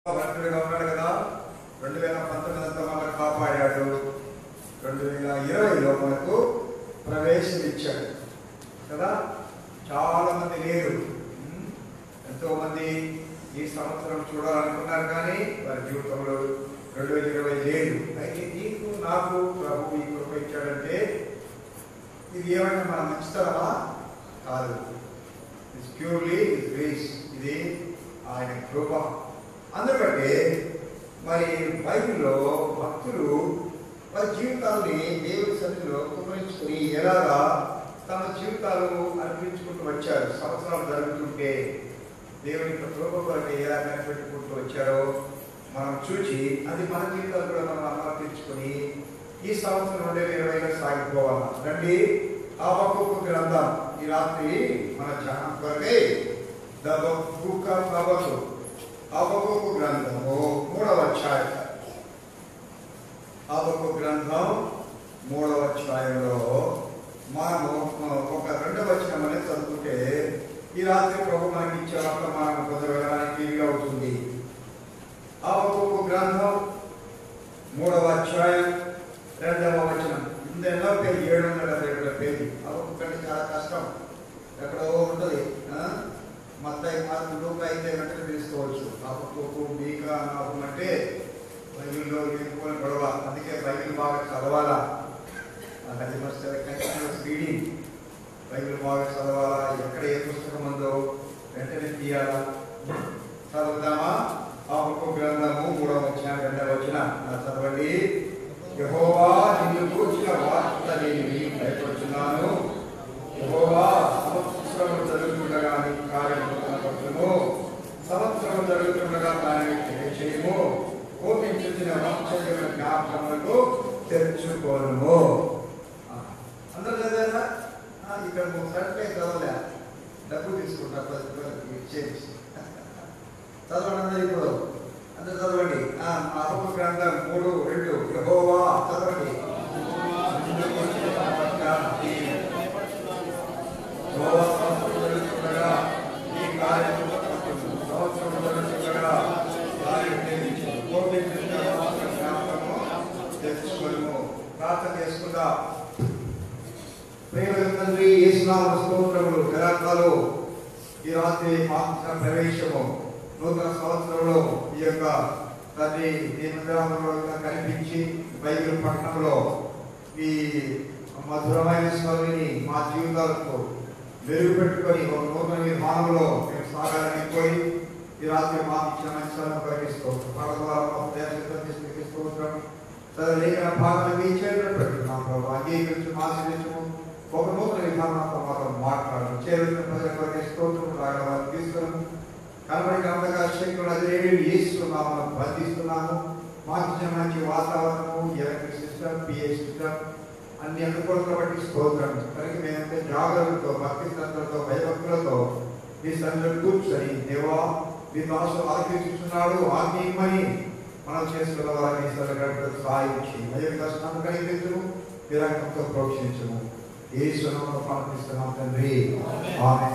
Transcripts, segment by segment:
భక్తుడిగా ఉన్నాడు కదా రెండు వేల పంతొమ్మిది అంతా మనకు కాపాడాడు రెండు వేల ఇరవైలో మనకు ప్రవేశం ఇచ్చాడు కదా చాలా మంది లేరు ఉమ్, ఎంతో మంది ఈ సంవత్సరం చూడాలనుకున్నారు కానీ వారి జీవితంలో రెండు వేల ఇరవై లేదు అయితే నీకు నాకు ప్రభు ఈ కృప ఇచ్చాడంటే ఇది ఏమైనా మన మంచితనమా కాదు ఇట్స్ ప్యూర్లీ గ్రేస్ ఇది ఆయన కృప అందుకంటే మరి బైబిల్లో భక్తులు వారి జీవితాల్ని దేవుడి సన్నిధిలో కుమరించుకుని ఎలాగా తమ జీవితాలు అర్పించుకుంటూ వచ్చారు సంవత్సరాలు జరుగుతుంటే దేవుని యొక్క కృప కొరకు ఎలా కనిపెట్టుకుంటూ వచ్చారో మనం చూసి అది మన జీవితాలు కూడా మనం అమర్పించుకొని ఈ సంవత్సరం రెండు వేల ఇరవైలో సాగిపోవాలి రండి ఆ ఒక్కొక్క గ్రంథం ఈ రాత్రి మన ధ్యానం కొరకే the book of Habakkuk Habakkuk గ్రంథము మూడవ అధ్యాయం అబకు గ్రంథం మూడవ అధ్యాయంలో మనము ఒక రెండవ వచనం అనేది చదువుకుంటే ఈ రాత్రి ప్రభు మనకి ఇచ్చే వర్తమానం పొందడానికి వీలు అవుతుంది అబకు గ్రంథం మూడవ అధ్యాయం రెండవ వచనం ఇందెన్నో పేరు ఏడు వందల డెబ్బై ఏడుల పేరు అబకు కంటే చాలా కష్టం ఎక్కడో ఉంటుంది ఆ? మత్తయి మార్పు లోక అయితే వెంటనే తెలుసుకోవచ్చు అబకు మీకా నాకు అంటే బైబిల్లో లేకపోయిన గొడవ అందుకే బైబిల్ బాగా చదవాలా అది మస్ట్ కంటిన్యూస్ రీడింగ్ బైబిల్ బాగా చదవాలా ఎక్కడ ఏ పుస్తకం ఉందో వెంటనే తీయాలా చదువుతామా ఆ ఒక్క గ్రంథము మూడవ వచ్చిన రెండవ వచ్చిన చదవండి యహోవా నిన్ను కూర్చిన వార్త నేను విని భయపడుతున్నాను యహోవా సంవత్సరం జరుగుతుండగా నీ కార్యము కనపడుతును సంవత్సరం జరుగుతుండగా దానిని తెలియచేయము కోపించిన వంశజుల జ్ఞాపకములకు తెచ్చుకోను ఆ, అందరూ చదివారా ఆ, ఇక్కడ ఒకసారి చదవలే డబ్బు తీసుకుంటా పది రూపాయలకి ఇచ్చేసి చదవండి అందరూ ఇప్పుడు అందరూ చదవండి ఆ, మా అబద్ధ గ్రంథం మూడు రెండు యెహోవా చదవండి నిన్ను కొలిచిన వార్త యెహోవా సంవత్సరం జరుగుతుండగా ఈ కార్యము కనపడుతుంది. సంవత్సరం జరుగుతుండగా దానిని ప్రేమించు. కోపించిన వార్త జ్ఞాపకము తెచ్చుకొనుము. ప్రార్థన చేసుకుందాం ప్రేమ తండ్రి యేసునామ స్తోత్రములు గలాత్మలో ఈ రాత్రి మాంస ప్రవేశము నూతన సంవత్సరంలో ఈ యొక్క తండ్రి ఈ మందిరంలో కనిపించి బైబిల్ పట్టణంలో ఈ మధురమైన స్వామిని మా జీవితాలకు మెరుగు పెట్టుకొని ఒక నూతన నిర్మాణంలో మేము సాగాలని కోరి ఈ రాత్రి మాకు ఇచ్చిన మంచి ప్రకటిస్తూ స్తోత్రం లేఖన భాగం మీ చేరినటువంటి మా ప్రభు అంగీకరించి ఆశ్రయించము ఒక నూతన విధానంతో మాతో మాట్లాడము చేరుతున్న ప్రజల కొరకు స్తోత్రం రాగల వారిని తీసుకున్నాము కనబడి కనబడగా శక్తులు అదిరేవి వేస్తున్నాము బంధిస్తున్నాము మాకు ఇచ్చిన మంచి వాతావరణము ఎలక్ట్రిక్ సిస్టమ్ పిఏ సిస్టమ్ అన్ని అనుకూలతలు బట్టి స్తోత్రం కనుక మేమంటే జాగ్రత్తతో భక్తి శ్రద్ధలతో భయభక్తులతో మీ సన్నిధిలో కూర్చొని దేవా మీ దాసులు ఆలకిస్తున్నాడు ఆత్మీయమని మనం చేసుకున్న వారిని సరగడకు సాయించి మధ్య కష్టాన్ని కలిగించము విరక్తంతో ప్రోక్షించము ఏ సునంలో ప్రార్థిస్తున్నాం తండ్రి ఆమె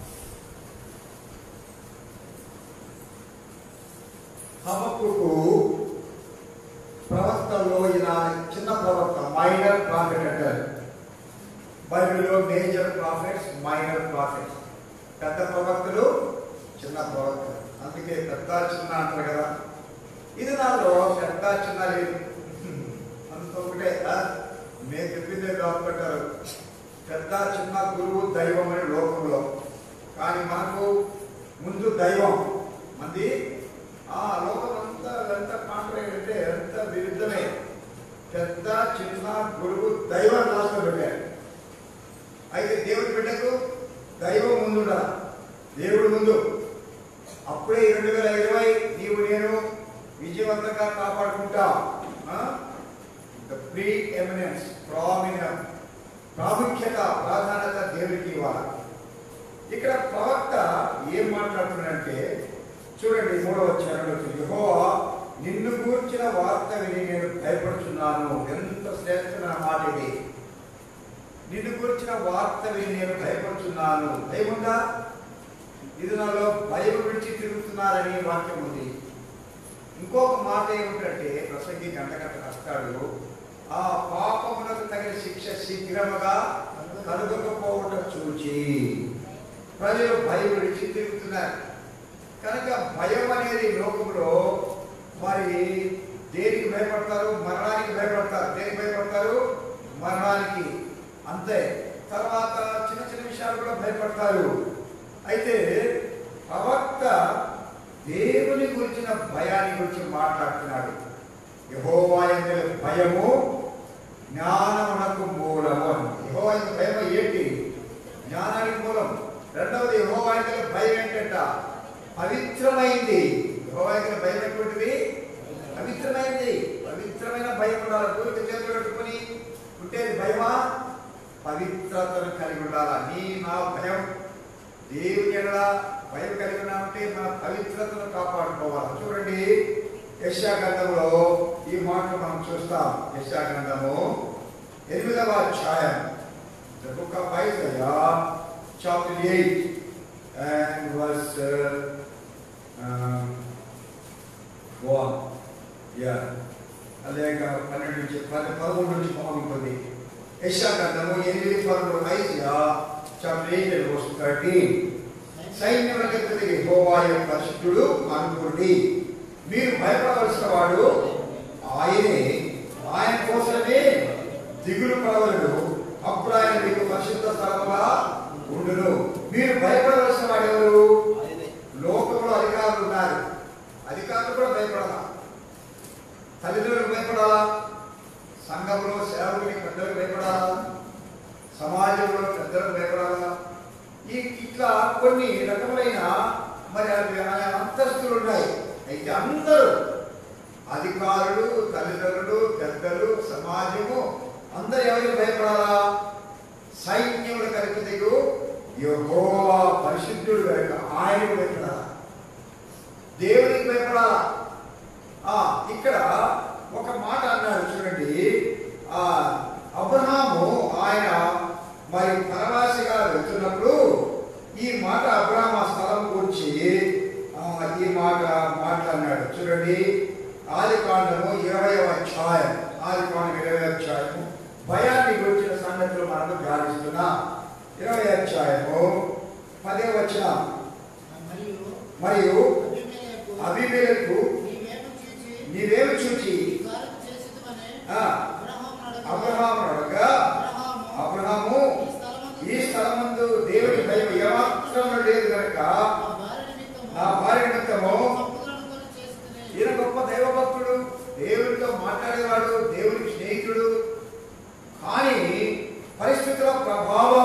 హబక్కుకు ప్రవక్తల్లో ఈయన చిన్న ప్రవక్త మైనర్ ప్రాఫిట్ అంటారు బైబిల్లో మేజర్ ప్రాఫిట్స్ మైనర్ ప్రాఫిట్స్ పెద్ద ప్రవక్తలు చిన్న ప్రవక్తలు అందుకే పెద్ద చిన్న అంటారు కదా ఇది నాలో పెద్ద చిన్న లేదు అంత ఒకటే ఆ? మేము చెప్పిందే కాపాడారు పెద్ద చిన్న గురువు దైవం అనే లోకంలో కానీ మనకు ముందు దైవం మంది ఆ లోకం అంతా ఎంత కాంట్రాక్ట్ అంటే ఎంత విరుద్ధమే పెద్ద చిన్న గురువు దైవం రాష్ట్రం పెట్టారు అయితే దేవుడి బిడ్డకు దైవం ముందుండా దేవుడు ముందు అప్పుడే రెండు వేల ఇరవై నీవు నేను విజయవంతంగా కాపాడుకుంటా ద ప్రీ ఎమినెన్స్ ప్రామినం ప్రాముఖ్యత ప్రాధాన్యత దేవుడికి ఇవ్వాలి ఇక్కడ ప్రవక్త ఏం మాట్లాడుతున్నాడంటే చూడండి మూడవ వచ్చారు యెహోవా నిన్ను కూర్చిన వార్త విని నేను భయపడుతున్నాను ఎంత శ్రేష్టమైన మాట ఇది నిన్ను కూర్చిన వార్త విని నేను భయపడుతున్నాను భయముందా ఇది నాలో భయం విడిచి తిరుగుతున్నారని వాక్యం ఉంది ఇంకొక మాట ఏమిటంటే ప్రసంగి గంట గంట రాస్తాడు ఆ పాపమునకు తగిన శిక్ష శీఘ్రముగా కలుగకపోవటం చూచి ప్రజలు భయం విడిచి తిరుగుతున్నారు కనుక భయం అనేది లోకంలో మరి దేనికి భయపడతారు మరణానికి భయపడతారు దేనికి భయపడతారు మరణానికి అంతే తర్వాత చిన్న చిన్న విషయాలు కూడా భయపడతారు అయితే ప్రవక్త దేవుని గురించిన భయాన్ని గురించి మాట్లాడుతున్నాడు యహోవా ఎందు భయము జ్ఞానమునకు మూలము అని యహోవా ఎందు భయం ఏంటి జ్ఞానానికి మూలం రెండవది యహోవా ఎందు భయం ఏంటంట పవిత్రమైంది యహోవా ఎందు భయం ఎటువంటిది పవిత్రమైంది పవిత్రమైన భయం ఉండాలి పూర్తి చేతులు పెట్టుకొని ఉంటేది భయమా పవిత్రతను కలిగి ఉండాలా నీ నా భయం దేవుని ఎడల భయం కలిగి ఉన్నామంటే మన పవిత్రతను కాపాడుకోవాలి చూడండి యశా గ్రంథంలో ఈ మాటలు మనం చూస్తాం యశా గ్రంథము ఎనిమిదవ అధ్యాయం The book of Isaiah, chapter 8 and verse uh, um, 1. Yeah. అలాగే పన్నెండు నుంచి పది పదమూడు నుంచి బాగుంటుంది యశా గ్రంథము ఎనిమిది పదమూడు ఐదుగా chapter eight and verse thirteen సైన్యములకెత్తుడి యెహోవా యొక్క పరిశుద్ధుడు అనుకోండి మీరు భయపడవలసిన వాడు ఆయనే ఆయన కోసమే దిగులు పడవలను అప్పుడు ఆయన మీకు పరిశుద్ధ స్థలముగా ఉండును మీరు భయపడవలసిన వాడు ఎవరు లోకంలో అధికారులు ఉన్నారు అధికారులు కూడా భయపడాలా తల్లిదండ్రులకు భయపడాలా సంఘంలో సేవకుని పెద్దలకు భయపడాలా సమాజంలో పెద్దలకు భయపడాలా ఈ ఇట్లా కొన్ని రకములైన మరి అవి అనే అంతస్తులు ఉన్నాయి అయితే అందరూ అధికారులు తల్లిదండ్రులు పెద్దలు సమాజము అందరు ఎవరికి భయపడాలా సైన్యములు కలిపిదిగు యెహోవా పరిశుద్ధుడు కనుక ఆయనకు భయపడాలా దేవునికి భయపడాలా ఆ ఇక్కడ ఒక మాట అన్నాడు చూడండి ఆ అబ్రహాము ఆయన మరి పరవాసిగా వెళ్తున్నప్పుడు ఈ మాట అబ్రహాం ఆ స్థలం గురించి ఆ, ఈ మాట మాట్లాడినాడు చూడండి ఆది కాండము ఇరవై అధ్యాయం ఆది కాండం ఇరవై అధ్యాయము భయాన్ని గురించిన సంగతులు మనకు ధ్యానిస్తున్నాం ఇరవై అధ్యాయము పదే వచ్చిన మరియు మరియు అబీమెలెకు అభిమేలకు నీవేమి చూచి నీవేమి చూచి ఈ కార్యం చేసిదివని ఆ, అబ్రహామును అడగగా, అబ్రహాము అడగగా అబ్రహాము అబ్రహాము ఈ స్థలమందు ఈ స్థలమందు దేవుని భయం ఏమాత్రం లేదు కనుక నా భార్య నిమిత్తము నా భార్య నిమిత్తము సముద్రముతో చేసితిని. ఈయన గొప్ప దైవభక్తుడు దేవునితో మాట్లాడేవాడు దేవునికి స్నేహితుడు కానీ పరిస్థితుల ప్రభావం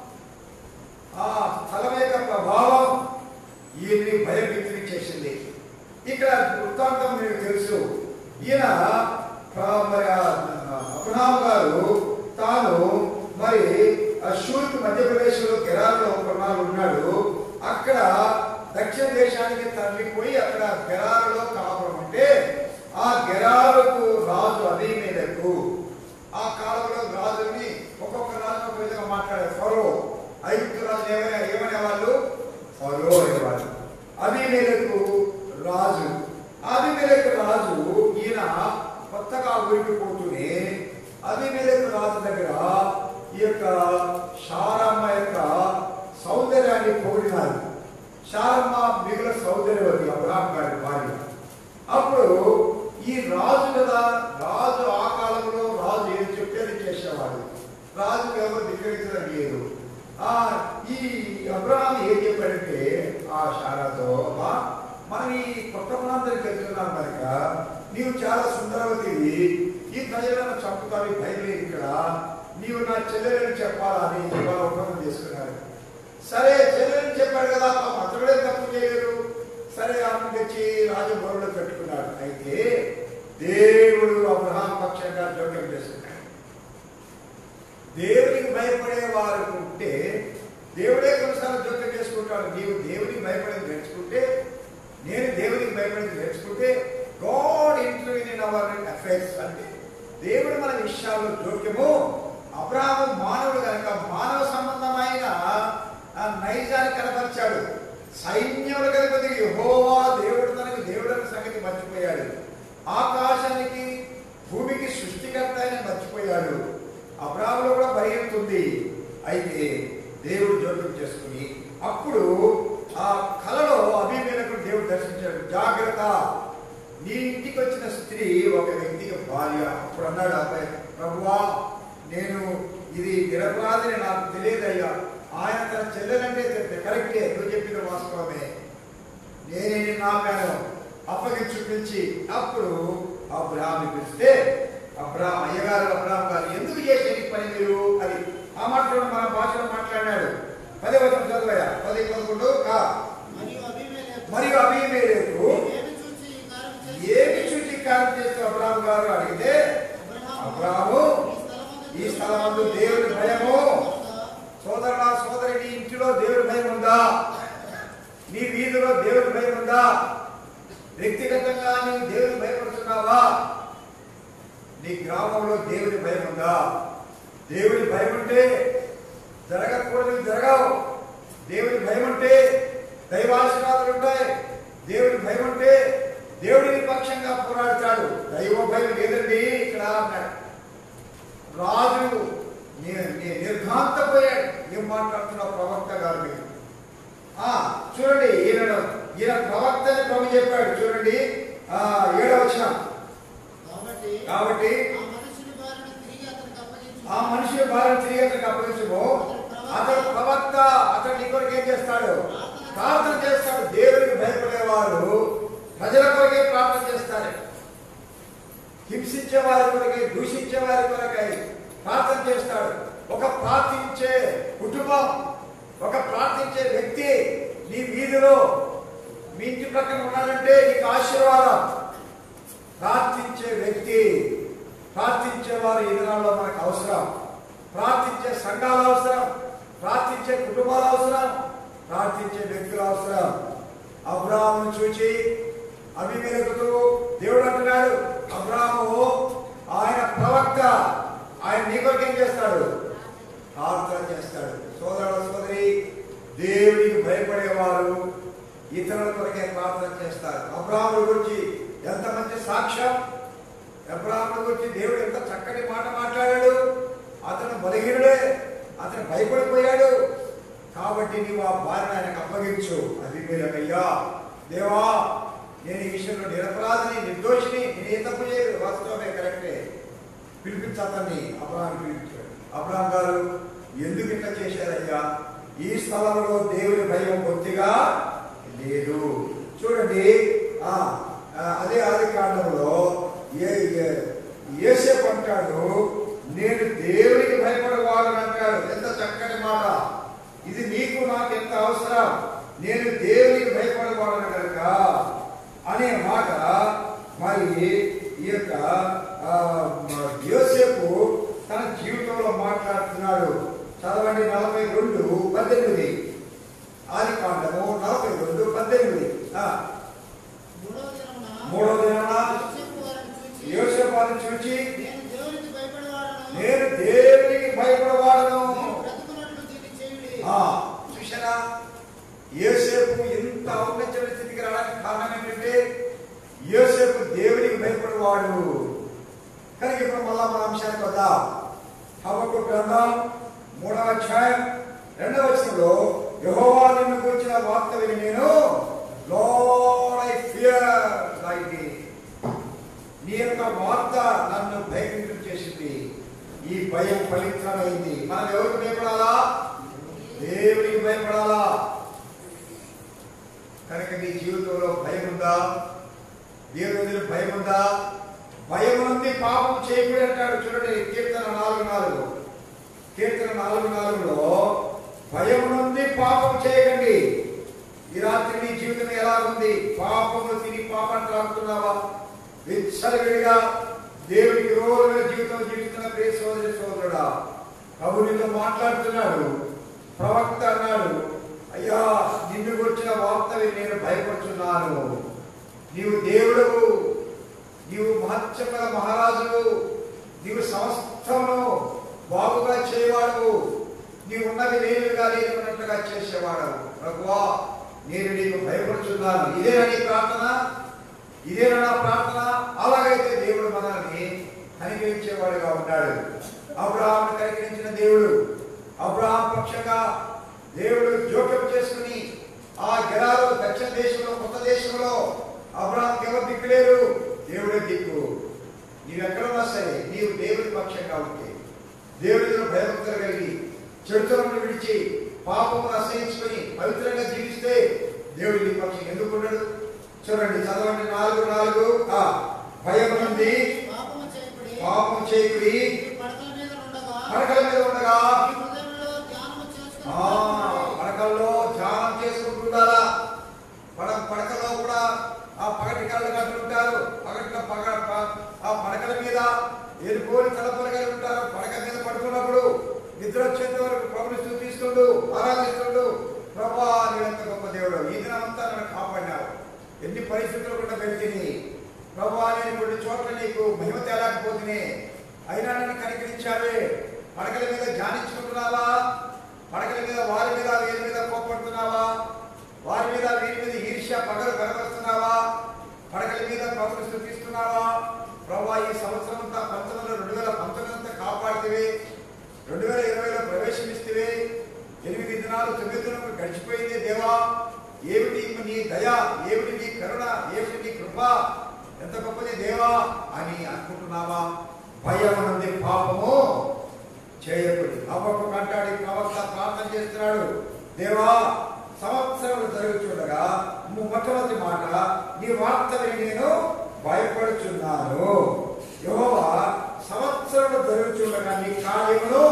ఆ స్థలం యొక్క ప్రభావం ఈయన్ని భయభీతిని చేసింది ఇక్కడ వృత్తాంతం మీకు తెలుసు ఈయన ప్ర- మరి ఆ అబ్రహాం గారు తాను మరి అశూర్కి మధ్యప్రదేశ్లో గెరాల్లో కొన్నాళ్ళు ఉన్నాడు అక్కడ దక్షిణ దేశానికి తరలిపోయి అక్కడ గెరాలలో కాపురం ఉంటే ఆ గెరాలకు రాజు అభిమేలకు ఆ కాలంలో రాజుని ఒక్కొక్క రాజు ఒక విధంగా మాట్లాడే ఫరో ఐగుప్తు రాజు ఏమైనా ఏమనే వాళ్ళు ఫరో అనేవాళ్ళు అభిమేలకు రాజు అభిమేలకు రాజు ఈయన కొత్తగా ఊరికి పోతూనే అభిమేలకు రాజు దగ్గర ఈ యొక్క శారమ్మ యొక్క సౌందర్యాన్ని పొగిడినారు శారమ్మ మిగుల సౌందర్యవతి అబ్రాహం గారి భార్య అప్పుడు ఈ రాజు కదా రాజు ఆ కాలంలో రాజు ఏది చెప్తే అది చేసేవాడు రాజు ఎవరు ధిక్కరించడం లేదు ఆ ఈ అబ్రహాం ఏం చెప్పాడంటే ఆ శారాతో అమ్మా మనం ఈ కొత్త ప్రాంతానికి వెళ్తున్నాం కనుక నీవు చాలా సుందరవతివి ఈ ప్రజలను చంపుతావు భయం లేదు ఇక్కడ నీవు నా చెల్లెలని చెప్పాలని ఇవాళ ఒప్పందం చేసుకున్నారు సరే చెల్లెని చెప్పాడు కదా పాపం అతడే తప్పు చేయలేదు సరే ఆమె తెచ్చి రాజభవన్లో పెట్టుకున్నాడు అయితే దేవుడు అబ్రహాం పక్షంగా జోక్యం చేసుకున్నాడు దేవునికి భయపడే వారు ఉంటే దేవుడే కొన్నిసార్లు జోక్యం చేసుకుంటాడు నీవు దేవునికి భయపడేది నేర్చుకుంటే నేను దేవునికి భయపడేది నేర్చుకుంటే God interview in our affairs అంటే దేవుడు మన విషయాల్లో జోక్యము అబ్రాహము మానవుడు కనుక మానవ సంబంధమైన ఆ నైజాన్ని కనపరిచాడు సైన్యములు కలిపి యెహోవా దేవుడు తనకు దేవుడు అనే సంగతి మర్చిపోయాడు మర్చిపోయాడు ఆకాశానికి భూమికి సృష్టికర్త ఆయన మర్చిపోయాడు అబ్రాహంలో కూడా భయం ఉంది అయితే దేవుడు జోక్యం చేసుకుని అప్పుడు ఆ కలలో అభిమేలకు దేవుడు దర్శించాడు జాగ్రత్త నీ ఇంటికి వచ్చిన స్త్రీ ఒక వ్యక్తికి భార్య అప్పుడు అన్నాడు అబ్బాయి ప్రభువా నేను ఇది నిరపరాధిని నాకు తెలియదయ్యా ఆయన తన చెల్లెలంటే తె- కరెక్టే నువ్వు చెప్పిన వాస్తవమే నేనే నిన్ను ఆపాను అప్పగించు పిలిచి అప్పుడు అబ్రాహాం పిలిస్తే అబ్రాహం అయ్యగారు అబ్రాహం గారు ఎందుకు చేసేది పని మీరు అది ఆ మాటలో మన భాషలో మాట్లాడినాడు పదే వచనం చదువయ్యా పది పదకొండు ఆ. మరియు అభిమేలెకు మరియు అభిమేలకు ఏమి చూచి ఈ కార్యం చేసి ఏమి చూసి కార్యం చేస్తూ అబ్రాహం గారు అడిగితే అబ్రాహాము ఈ స్థలమందు దేవుని భయము సోదరుడా సోదరి నీ ఇంటిలో దేవుని భయం ఉందా నీ వీధిలో దేవుని భయం ఉందా వ్యక్తిగతంగా నీవు దేవుని భయపడుతున్నావా నీ గ్రామంలో దేవుని భయం ఉందా దేవుని భయం ఉంటే జరగకూడదు జరగవు దేవుని భయం ఉంటే దైవాశీర్వాదాలు ఉంటాయి దేవుని భయం ఉంటే దేవుడిని పక్షంగా పోరాడతాడు దైవ భయం లేదండి ఇక్కడ అన్నాడు రాజు ని- ని- నిర్ఘాంతపోయాడు ఏం మాట్లాడుతున్న ప్రవక్త గారు మీరు ఆ, చూడండి ఈయన ఈయన ప్రవక్త అని ప్రభు చెప్పాడు చూడండి ఆ ఏడవ వచనం కాబట్టి కాబట్టి ఆ మనుషుని బారిన తిరిగి అతనికి అప్పగించు ఆ మనిషి భార్య తిరిగి అతనికి అప్పగించము అతడు ప్రవక్త అతడు నీ కొరకు ఏం చేస్తాడు ప్రార్థన చేస్తాడు దేవుడికి భయపడేవారు ప్రజల కొరకే ప్రార్థన చేస్తారు హింసించే వారి కొరకే దూషించే వారి కొరకై ప్రార్థన చేస్తాడు ఒక ప్రార్థించే కుటుంబం ఒక ప్రార్థించే వ్యక్తి నీ వీధిలో మీ ఇంటి ప్రక్కన ఉన్నారంటే నీకు ఆశీర్వాదం ప్రార్థించే వ్యక్తి ప్రార్థించే వారు ఈ దినాల్లో మనకు అవసరం ప్రార్థించే సంఘాలు అవసరం ప్రార్థించే కుటుంబాలు అవసరం ప్రార్థించే వ్యక్తులు అవసరం అబ్రాహ్మును చూచి అభిమేలకుతూ దేవుడు అంటున్నాడు అబ్రాహము ఆయన ప్రవక్త ఆయన నీ కొరకు ఏం చేస్తాడు ప్రార్థన చేస్తాడు సోదరుడు సోదరి దేవునికి భయపడేవారు ఇతరుల కొరకే ప్రార్థన చేస్తారు అబ్రాహ్ముడు గురించి ఎంత మంచి సాక్ష్యం అబ్రాహ్ముడు గురించి దేవుడు ఎంత చక్కటి మాట మాట్లాడాడు అతను బలహీనుడే అతను భయపడిపోయాడు కాబట్టి నీవు ఆ భార్యను ఆయనకు అప్పగించు అది మీరకయ్యా దేవా నేను ఈ విషయంలో నిరపరాధిని నిర్దోషిని నేను ఏ తప్పు చేయలేదు వాస్తవమే కరెక్టే పిలిపించు అతన్ని అబ్రాహం పిలిపించాడు అబ్రాహం గారు ఎందుకు ఇట్లా చేశారయ్యా ఈ స్థలంలో దేవుని భయం బొత్తిగా లేదు చూడండి ఆ ఆ, అదే ఆది కాండంలో ఏ ఏ- ఏసేపు అంటాడు నేను దేవునికి భయపడేవాడు అంటాడు ఎంత చక్కటి మాట ఇది నీకు నాకు ఎంత అవసరం నేను దేవునికి భయపడేవాడను కనుక అనే మాట మరి ఈ యొక్క ఆ, మ- యోసేపు తన జీవితంలో మాట్లాడుతున్నాడు చదవండి నలభై రెండు పద్దెనిమిది ఆది కాండము నలభై రెండు పద్దెనిమిది ఆ, మూడవ దినమున మూడవ దినమున యోసేపు వారిని చూచి యోసేపాన్ని చూచి నేను దేవునికి భయపడేవాడను నేను దేవునికి భయపడవాడను నేను బ్రతుకున్నట్లు దీన్ని చేయుడి ఆ, చూశారా యోసేపు ఇంత ఔన్నత్యమైన స్థితికి రావడానికి కారణం ఏంటంటే యోసేపు దేవునికి భయపడేవాడు కనుక ఇప్పుడు మళ్ళా మన అంశానికి వద్దాం హబకు గ్రంథం మూడవ అధ్యాయం రెండవ వచనంలో యెహోవా నిన్ను గురించిన వార్త విని నేను లార్డ్ ఐ ఫియర్ లై నీ యొక్క వార్త నన్ను భయభీతం చేసింది ఈ భయం పవిత్రమైంది మనం ఎవరికి భయపడాలా దేవునికి భయపడాలా కనుక నీ జీవితంలో భయం ఉందా దేవుని మీద భయం ఉందా భయం ఉంది పాపం చేయకూడదు అంటాడు చూడండి కీర్తన నాలుగు నాలుగు కీర్తన నాలుగు నాలుగులో భయం నుండి పాపం చేయకండి ఈ రాత్రి నీ జీవితం ఎలా ఉంది పాపము తిని పాపం త్రాగుతున్నావా విచ్చలవిడిగా దేవునికి రోజుల జీవితం జీవిస్తున్న ప్రియ సోదరి సోదరుడా ప్రభు నీతో మాట్లాడుతున్నాడు ప్రవక్త అన్నాడు అయ్యా నిన్ను గురించిన వార్త విని నేను భయపడుతున్నాను నీవు దేవుడవు నీవు మహత్యముల మహారాజువు నీవు సమస్తమును బాగుగా చేయవాడు నీవు ఉన్నది లేనివిగా లేనివన్నట్లుగా చేసేవాడు ప్రభువా నేను నీకు భయపడుతున్నాను ఇదేనా నీ ప్రార్థన ఇదే నా ప్రార్థన అలాగైతే దేవుడు మనల్ని కనికరించేవాడుగా ఉన్నాడు అబ్రహాం కనికరించిన దేవుడు అబ్రహాం పక్షంగా దేవుడు జోక్యం చేసుకుని ఆ గెలాలో దక్షిణ దేశంలో కొత్త దేశంలో అబ్రహాంకి ఎవరు దిక్కు లేరు దేవుడే దిక్కు నీవు ఎక్కడున్నా సరే నీవు దేవుడి పక్షంగా ఉంటే దేవుడిలో భయభక్తులు కలిగి చెడుతనమును విడిచి పాపమును అసహించుకొని పవిత్రంగా జీవిస్తే దేవుడి నీ పక్షం ఎందుకు ఉండడు చూడండి చదవండి నాలుగు నాలుగు ఆ భయం నుండి పాపము చేయకుడి పాపం చేయకుడి ఈ పడకల మీద ఉండగా పడకల మీద ఉండగా ఈ హృదయంలో ధ్యానము చేసుకుని ఆ పడకల్లో ధ్యానం చేసుకుంటుండాలా పడ పడకలో కూడా ఆ పగటి కళ్ళు కట్టుంటారు పగటిలో పగ ప- ఆ పడకల మీద ఎరుకోని తలపలు కలిగి ఉంటారు పడక మీద పడుకున్నప్పుడు నిద్ర వచ్చేంత వరకు ప్రభుని స్థుతిస్తుండు ఆరాధిస్తుండు ప్రభా నీవెంత గొప్ప దేవుడు ఈ దినమంతా నన్ను కాపాడినావు ఎన్ని పరిస్థితులు కూడా వెళ్తిని ప్రభా నేను కొన్ని చోట్ల నీకు మహిమ తేలేకపోతుని అయినా నన్ను కనికరించావే పడకల మీద ధ్యానించుకుంటున్నావా పడకల మీద వారి మీద వీరి మీద కోపడుతున్నావా వారి మీద వీరి మీద ఈర్ష్య పగలు కనబరుస్తున్నావా పడకల మీద ప్రభుని స్థుతిస్తున్నావా ప్రభా ఈ సంవత్సరం అంతా పంతొమ్మిది రెండు వేల పంతొమ్మిది అంతా కాపాడితే రెండు వేల ఇరవైలో ప్రవేశమిస్తే ఎనిమిది దినాలు తొమ్మిది దినాలు గడిచిపోయింది దేవా ఏమిటి నీ దయ ఏమిటి నీ కరుణ ఏమిటి నీ కృప ఎంత గొప్పది దేవా అని అనుకుంటున్నావా భయం నుండి పాపము చేయకుడి అవ్వకు కంటాడి ప్రవక్త ప్రార్థన చేస్తున్నాడు దేవా సంవత్సరాలు జరుగుతుండగా ము- మొట్టమొదటి మాట నీ వార్త విని నేను భయపడుచున్నాను యెహోవా సంవత్సరాలు జరుగుతుండగా నీ కార్యమును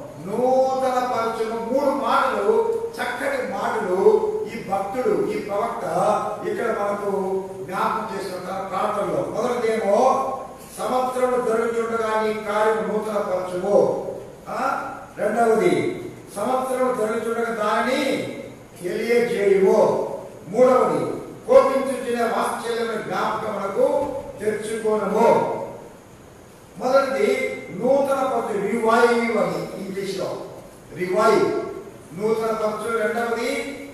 నూతన పరచును మూడు మాటలు చక్కటి మాటలు ఈ భక్తుడు ఈ ప్రవక్త ఇక్కడ మనకు జ్ఞాపకం చేస్తున్నారు ప్రార్థనలో మొదటిదేమో సంవత్సరం జరుగుతుండగా నీ కార్యం నూతన పరచువు ఆ? రెండవది సంవత్సరం జరుగుతుండగా దానిని తెలియజేయువు మూడవది కోపించుచున్న వాత్సల్యమైన జ్ఞాపకములకు తెచ్చుకోనము మొదటిది నూతన పరచు రివైవ్ అని ఇంగ్లీష్ లో రివైవ్ నూతన పరచు రెండవది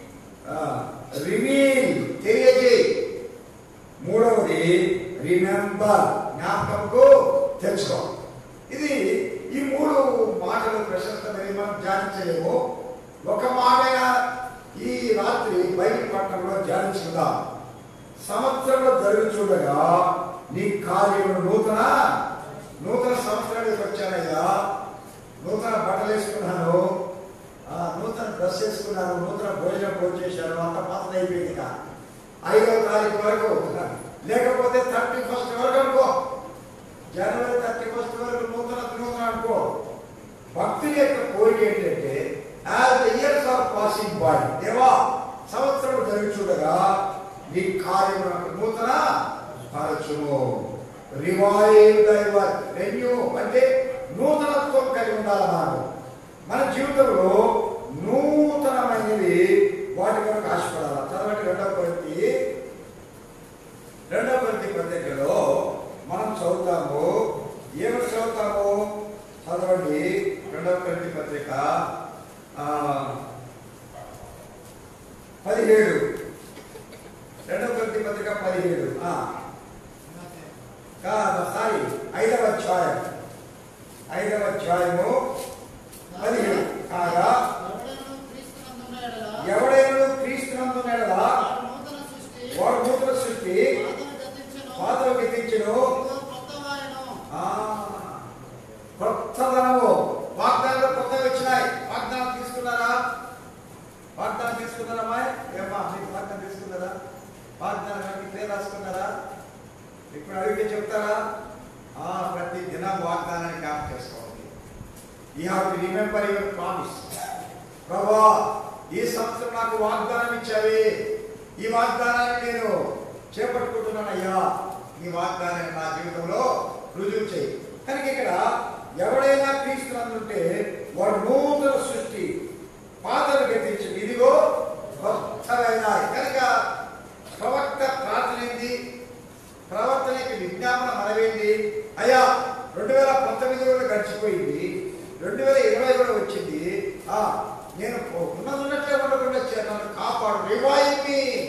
రివీల్ తెలియజేయి మూడవది రిమెంబర్ జ్ఞాపకంకు తెచ్చుకో ఇది ఈ మూడు మాటలు ప్రశస్తమని మనం ధ్యానించలేము ఒక మాట ఈ రాత్రి బయట పట్టణంలో ధ్యానించుకుందాం సంవత్సరంలో జరుగుతుండగా నీ కార్యములు నూతన నూతన సంవత్సరానికి వచ్చానయ్యా నూతన బట్టలు వేసుకున్నాను ఆ, నూతన డ్రెస్ వేసుకున్నాను నూతన భోజనం భోజనం చేశాను అంత పాత్ర అయిపోయింది ఇక. ఐదవ తారీఖు వరకు లేకపోతే థర్టీ ఫస్ట్ వరకు అనుకో జనవరి థర్టీ ఫస్ట్ వరకు నూతన నూతన అనుకో భక్తుల యొక్క కోరిక ఏంటంటే as the years are passing by దేవా సంవత్సరం జరుగుతుండగా నీ కార్యములకు నూతన పరచుము రివైవ్ దైవర్ రెన్యూ అంటే నూతనత్వం కలిగి ఉండాలన్నారు మన జీవితంలో నూతనమైనవి వాటి కొరకు ఆశపడాలి చదవండి రెండవ కొరింథీ రెండవ కొరింథీ పత్రికలో మనం చదువుతాము ఏమి చదువుతాము చదవండి రెండవ కొరింథీ పత్రిక ఆ, పదిహేడు రెండవ కొరింథీ పత్రిక పదిహేడు ఆ, కాదు సారీ ఐదవ అధ్యాయం ఐదవ అధ్యాయము పదిహేడు కాగా ఎవడైనా క్రీస్తునందున్న ఎడల ఎవడైనా క్రీస్తునందునేలా వాడు నూతన సృష్టి వాడు నూతన సృష్టి పాతవి గతించెను, పాతలు గతించును ఇదిగో క్రొత్తవాయెను. ఆ, కొత్తదనము వాగ్దానాలు కొత్తవి వచ్చినాయి వాగ్దానం తీసుకున్నారా వాగ్దానం తీసుకున్నారమ్మా ఏమ్మా మీకు వాగ్దానం తీసుకున్నారా వాగ్దానం కనుక పేరు రాసుకున్నారా ఇప్పుడు అడిగితే చెప్తారా ఆ, ప్రతి దినం వాగ్దానాన్ని జ్ఞాపకం చేసుకోవాలి you have to remember your promise ప్రభా ఈ సంవత్సరం నాకు వాగ్దానం ఇచ్చావే ఈ వాగ్దానాన్ని నేను చేపట్టుకుంటున్నానయ్యా ఈ వాగ్దానాన్ని నా జీవితంలో రుజువు చేయి కనుక ఇక్కడ ఎవడైనా క్రీస్తునందుంటే వాడు నూతన సృష్టి పాతలు గతించి ఇదిగో కొత్తమైన కనుక ప్రవక్త ప్రార్థన ఏంది ప్రవర్తన యొక్క విజ్ఞాపన మనవేంటి అయ్యా రెండు వేల పంతొమ్మిది కూడా గడిచిపోయింది రెండు వేల ఇరవై కూడా వచ్చింది ఆ నేను ఉన్నది ఉన్నట్లే ఉండకుండా చే- నన్ను కాపాడు రివైవ్ మీ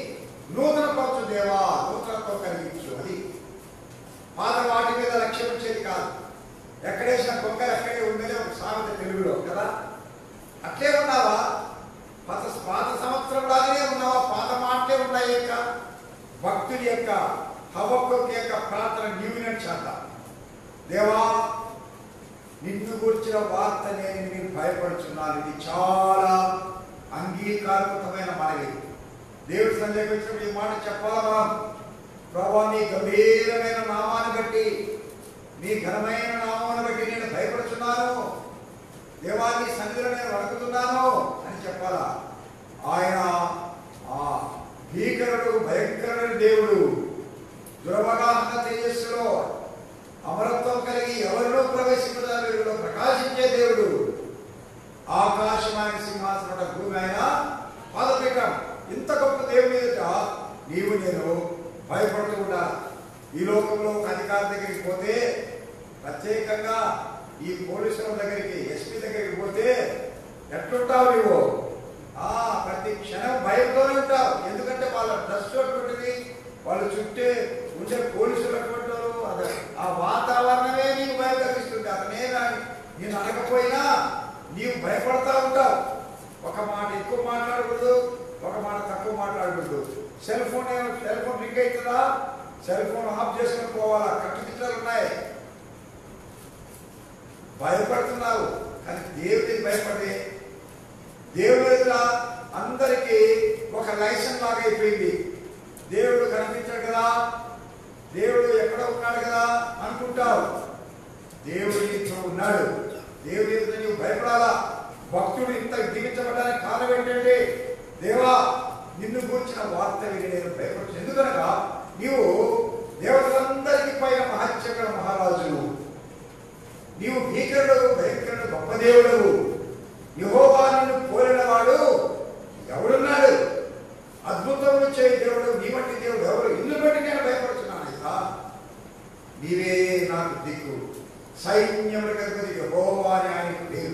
నూతన పరచు దేవా నూతనత్వం కలిగించు అది పాత వాటి మీద లక్ష్యం వచ్చేది కాదు ఎక్కడేసిన కొంగలు ఎక్కడే ఉండేది ఒక సామెత తెలుగులో కదా అట్లే ఉన్నావా పాత పాత సంవత్సరం లాగానే ఉన్నావా పాత మాటలే ఉన్నాయి యొక్క భక్తుడి యొక్క హవక్కు యొక్క ప్రార్థన న్యూనెట్ చేద్దాం దేవా నిన్ను గురించిన వార్త నేను మీకు భయపడుచున్నాను ఇది చాలా అంగీకారకృతమైన మనవి దేవుడి సంజయ్ వచ్చినప్పుడు ఈ మాట చెప్పాలా మనం ప్రభా నీ గంభీరమైన నామాన్ని బట్టి నీ ఘనమైన నామాన్ని బట్టి నేను భయపడుచున్నాను దేవా నీ సన్నిధిలో నేను వణుకుతున్నాను అని చెప్పాలా ఆయన ఆ భీకరుడు భయంకరుడు దేవుడు దురవగాహన తేజస్సులో అమరత్వం కలిగి ఎవరిలో ప్రవేశింపదారు వీరిలో ప్రకాశించే దేవుడు ఆకాశమైన సింహాసన భూమి ఆయన పాదపీఠం ఇంత గొప్ప దేవుని ఎదుట నీవు నేను భయపడుతూ ఉండాలి ఈ లోకంలో ఒక అధికారి దగ్గరికి పోతే ప్రత్యేకంగా ఈ పోలీసుల దగ్గరికి ఎస్పీ దగ్గరికి పోతే ఎట్లుంటావు నీవు ఆ ప్రతి క్షణం భయంతోనే ఉంటావు ఎందుకంటే వాళ్ళ డ్రెస్ అటువంటిది వాళ్ళు చుట్టే ఉండే పోలీసులు అటువంటి వాళ్ళు అదే ఆ వాతావరణమే నీకు భయం కలిగిస్తుంది అతనే కానీ నేను అనకపోయినా నీవు భయపడతా ఉంటావు ఒక మాట ఎక్కువ మాట్లాడకూడదు ఒక మాట తక్కువ మాట్లాడకూడదు సెల్ ఫోన్ ఏమో సెల్ ఫోన్ రింగ్ అవుతుందా సెల్ ఫోన్ ఆఫ్ చేసుకొని పోవాలా కట్టుదిట్టాలు ఉన్నాయి భయపడుతున్నావు కానీ దేవుడికి భయపడే దేవుడి ఎదుట అందరికీ ఒక లైసెన్స్ లాగా అయిపోయింది దేవుడు కనిపించాడు కదా దేవుడు ఎక్కడ ఉన్నాడు కదా అనుకుంటావు దేవుడు నీతో ఉన్నాడు దేవుడి ఎదుట నీవు భయపడాలా భక్తుడు ఇంత దిగించబడడానికి కారణం ఏంటంటే దేవా నిన్ను కూర్చిన వార్త విని నేను భయపడుచు ఎందుకనగా నీవు దేవతలందరికీ పైన మహత్యగల మహారాజును నీవు భీకరుడు భయంకరుడు గొప్ప దేవుడు యహోవా నిన్ను పోలినవాడు ఎవడున్నాడు అద్భుతములు చేయి దేవుడు నీ వంటి దేవుడు ఎవరు ఇల్లు బట్టి నేను భయపడుతున్నాను అయ్యా నీవే నాకు దిక్కు సైన్యముల కనుక యహోవా అని ఆయనకు పేరు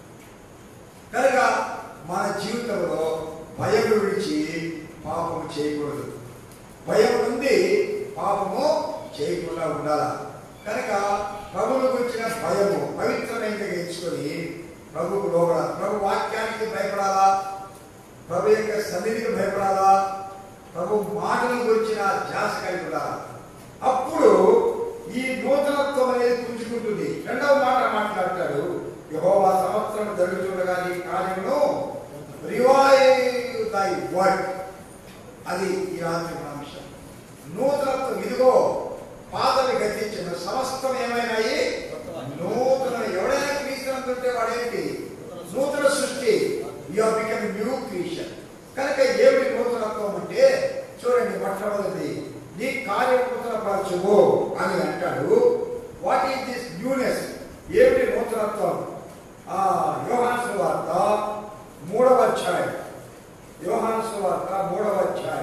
కనుక మన జీవితంలో భయం విడిచి పాపము చేయకూడదు భయం ఉంది పాపము చేయకుండా ఉండాలి కనుక ప్రభువుకు వచ్చిన భయము పవిత్రమైనదిగా ఎంచుకొని ప్రభుకు లోపల ప్రభు వాక్యానికి భయపడాలా ప్రభు యొక్క సన్నిధికి భయపడాలా ప్రభు మాటల గురించిన ధ్యాస కలిగి ఉండాలా అప్పుడు ఈ నూతనత్వం అనేది పుంజుకుంటుంది రెండవ మాట మాట్లాడతాడు యహోవా సంవత్సరం జరుగుతుండగా నీ కార్యమును రివైవ్ దై వర్డ్ అది ఈ రాత్రి మన అంశం నూతనత్వం ఇదిగో పాతవి గతించిన సమస్తం ఏమైనాయి నూతన ఎవడైనా క్రీస్తునంతుంటే వాడేంటి నూతన సృష్టి you are become new creation కనుక ఏమిటి నూతనత్వం అంటే చూడండి మొట్టమొదటి నీ కార్యం నూతనపరచువు అని అంటాడు వాట్ ఈస్ దిస్ న్యూనెస్ ఏమిటి నూతనత్వం ఆ యోహాన్ సువార్త మూడవ అధ్యాయం యోహాన్ సువార్త మూడవ అధ్యాయం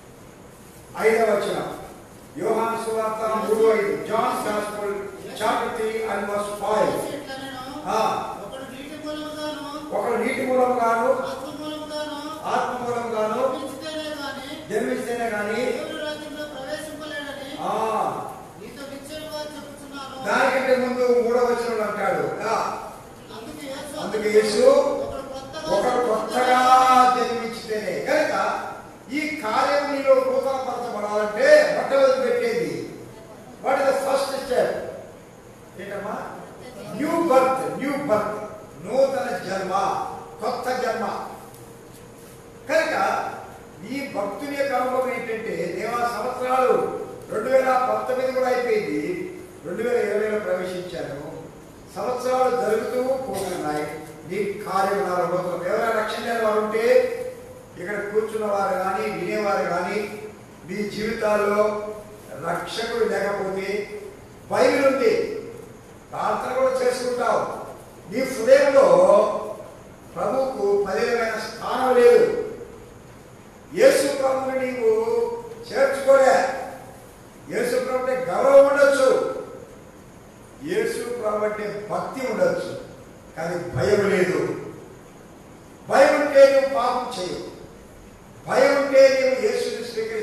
ఐదవ వచనం యోహాన్ సువార్త మూడు ఐదు John gospel chapter three and verse five ఆ. ఒకడు నీటి మూలముగాను ఒకడు నీటి మూలంగాను ఆత్మ మూలముగాను ఆత్మ మూలంగాను జన్మించితేనే గాని జన్మిస్తేనే గాని దేవుని రాజ్యంలో ప్రవేశింపలేడని ఆ నీతో నిశ్చయముగా చెప్పుచున్నాను దానికంటే ముందు మూడవ వచనంలో అంటాడు ఆ, అందుకు యేసు అందుకు యేసు ఒకడు కొత్తగా ఒకడు కొత్తగా జన్మించితేనే కనుక ఈ కార్యం నీలో నూతనపరచబడాలంటే మొట్టమొదటి పెట్టేది what is the first step ఏంటమ్మా న్యూ బర్త్ న్యూ బర్త్ నూతన జన్మ కొత్త జన్మ కనుక ఈ భక్తుని యొక్క అనుభవం ఏంటంటే దేవా సంవత్సరాలు రెండు వేల పంతొమ్మిది కూడా అయిపోయింది రెండు వేల ఇరవైలో ప్రవేశించాను సంవత్సరాలు జరుగుతూ పోతున్నాయి నీ కార్యక్రమాలలో ఎవరైనా రక్షణ లేని వారు ఉంటే ఇక్కడ కూర్చున్న వారు కానీ వినేవారు కానీ మీ జీవితాల్లో రక్షకుడు లేకపోతే బైబిల్ ఉంది ప్రార్థన కూడా చేసుకుంటావు నీ హృదయంలో ప్రభువుకు పదివేలమైన స్థానం లేదు యేసు ప్రభుని నీవు చేర్చుకోలే యేసు ప్రభు అంటే గౌరవం ఉండొచ్చు యేసు ప్రభు అంటే భక్తి ఉండొచ్చు కానీ భయం లేదు భయం ఉంటే నువ్వు పాపం చేయవు భయం ఉంటే నీవు యేసుని స్వీకరి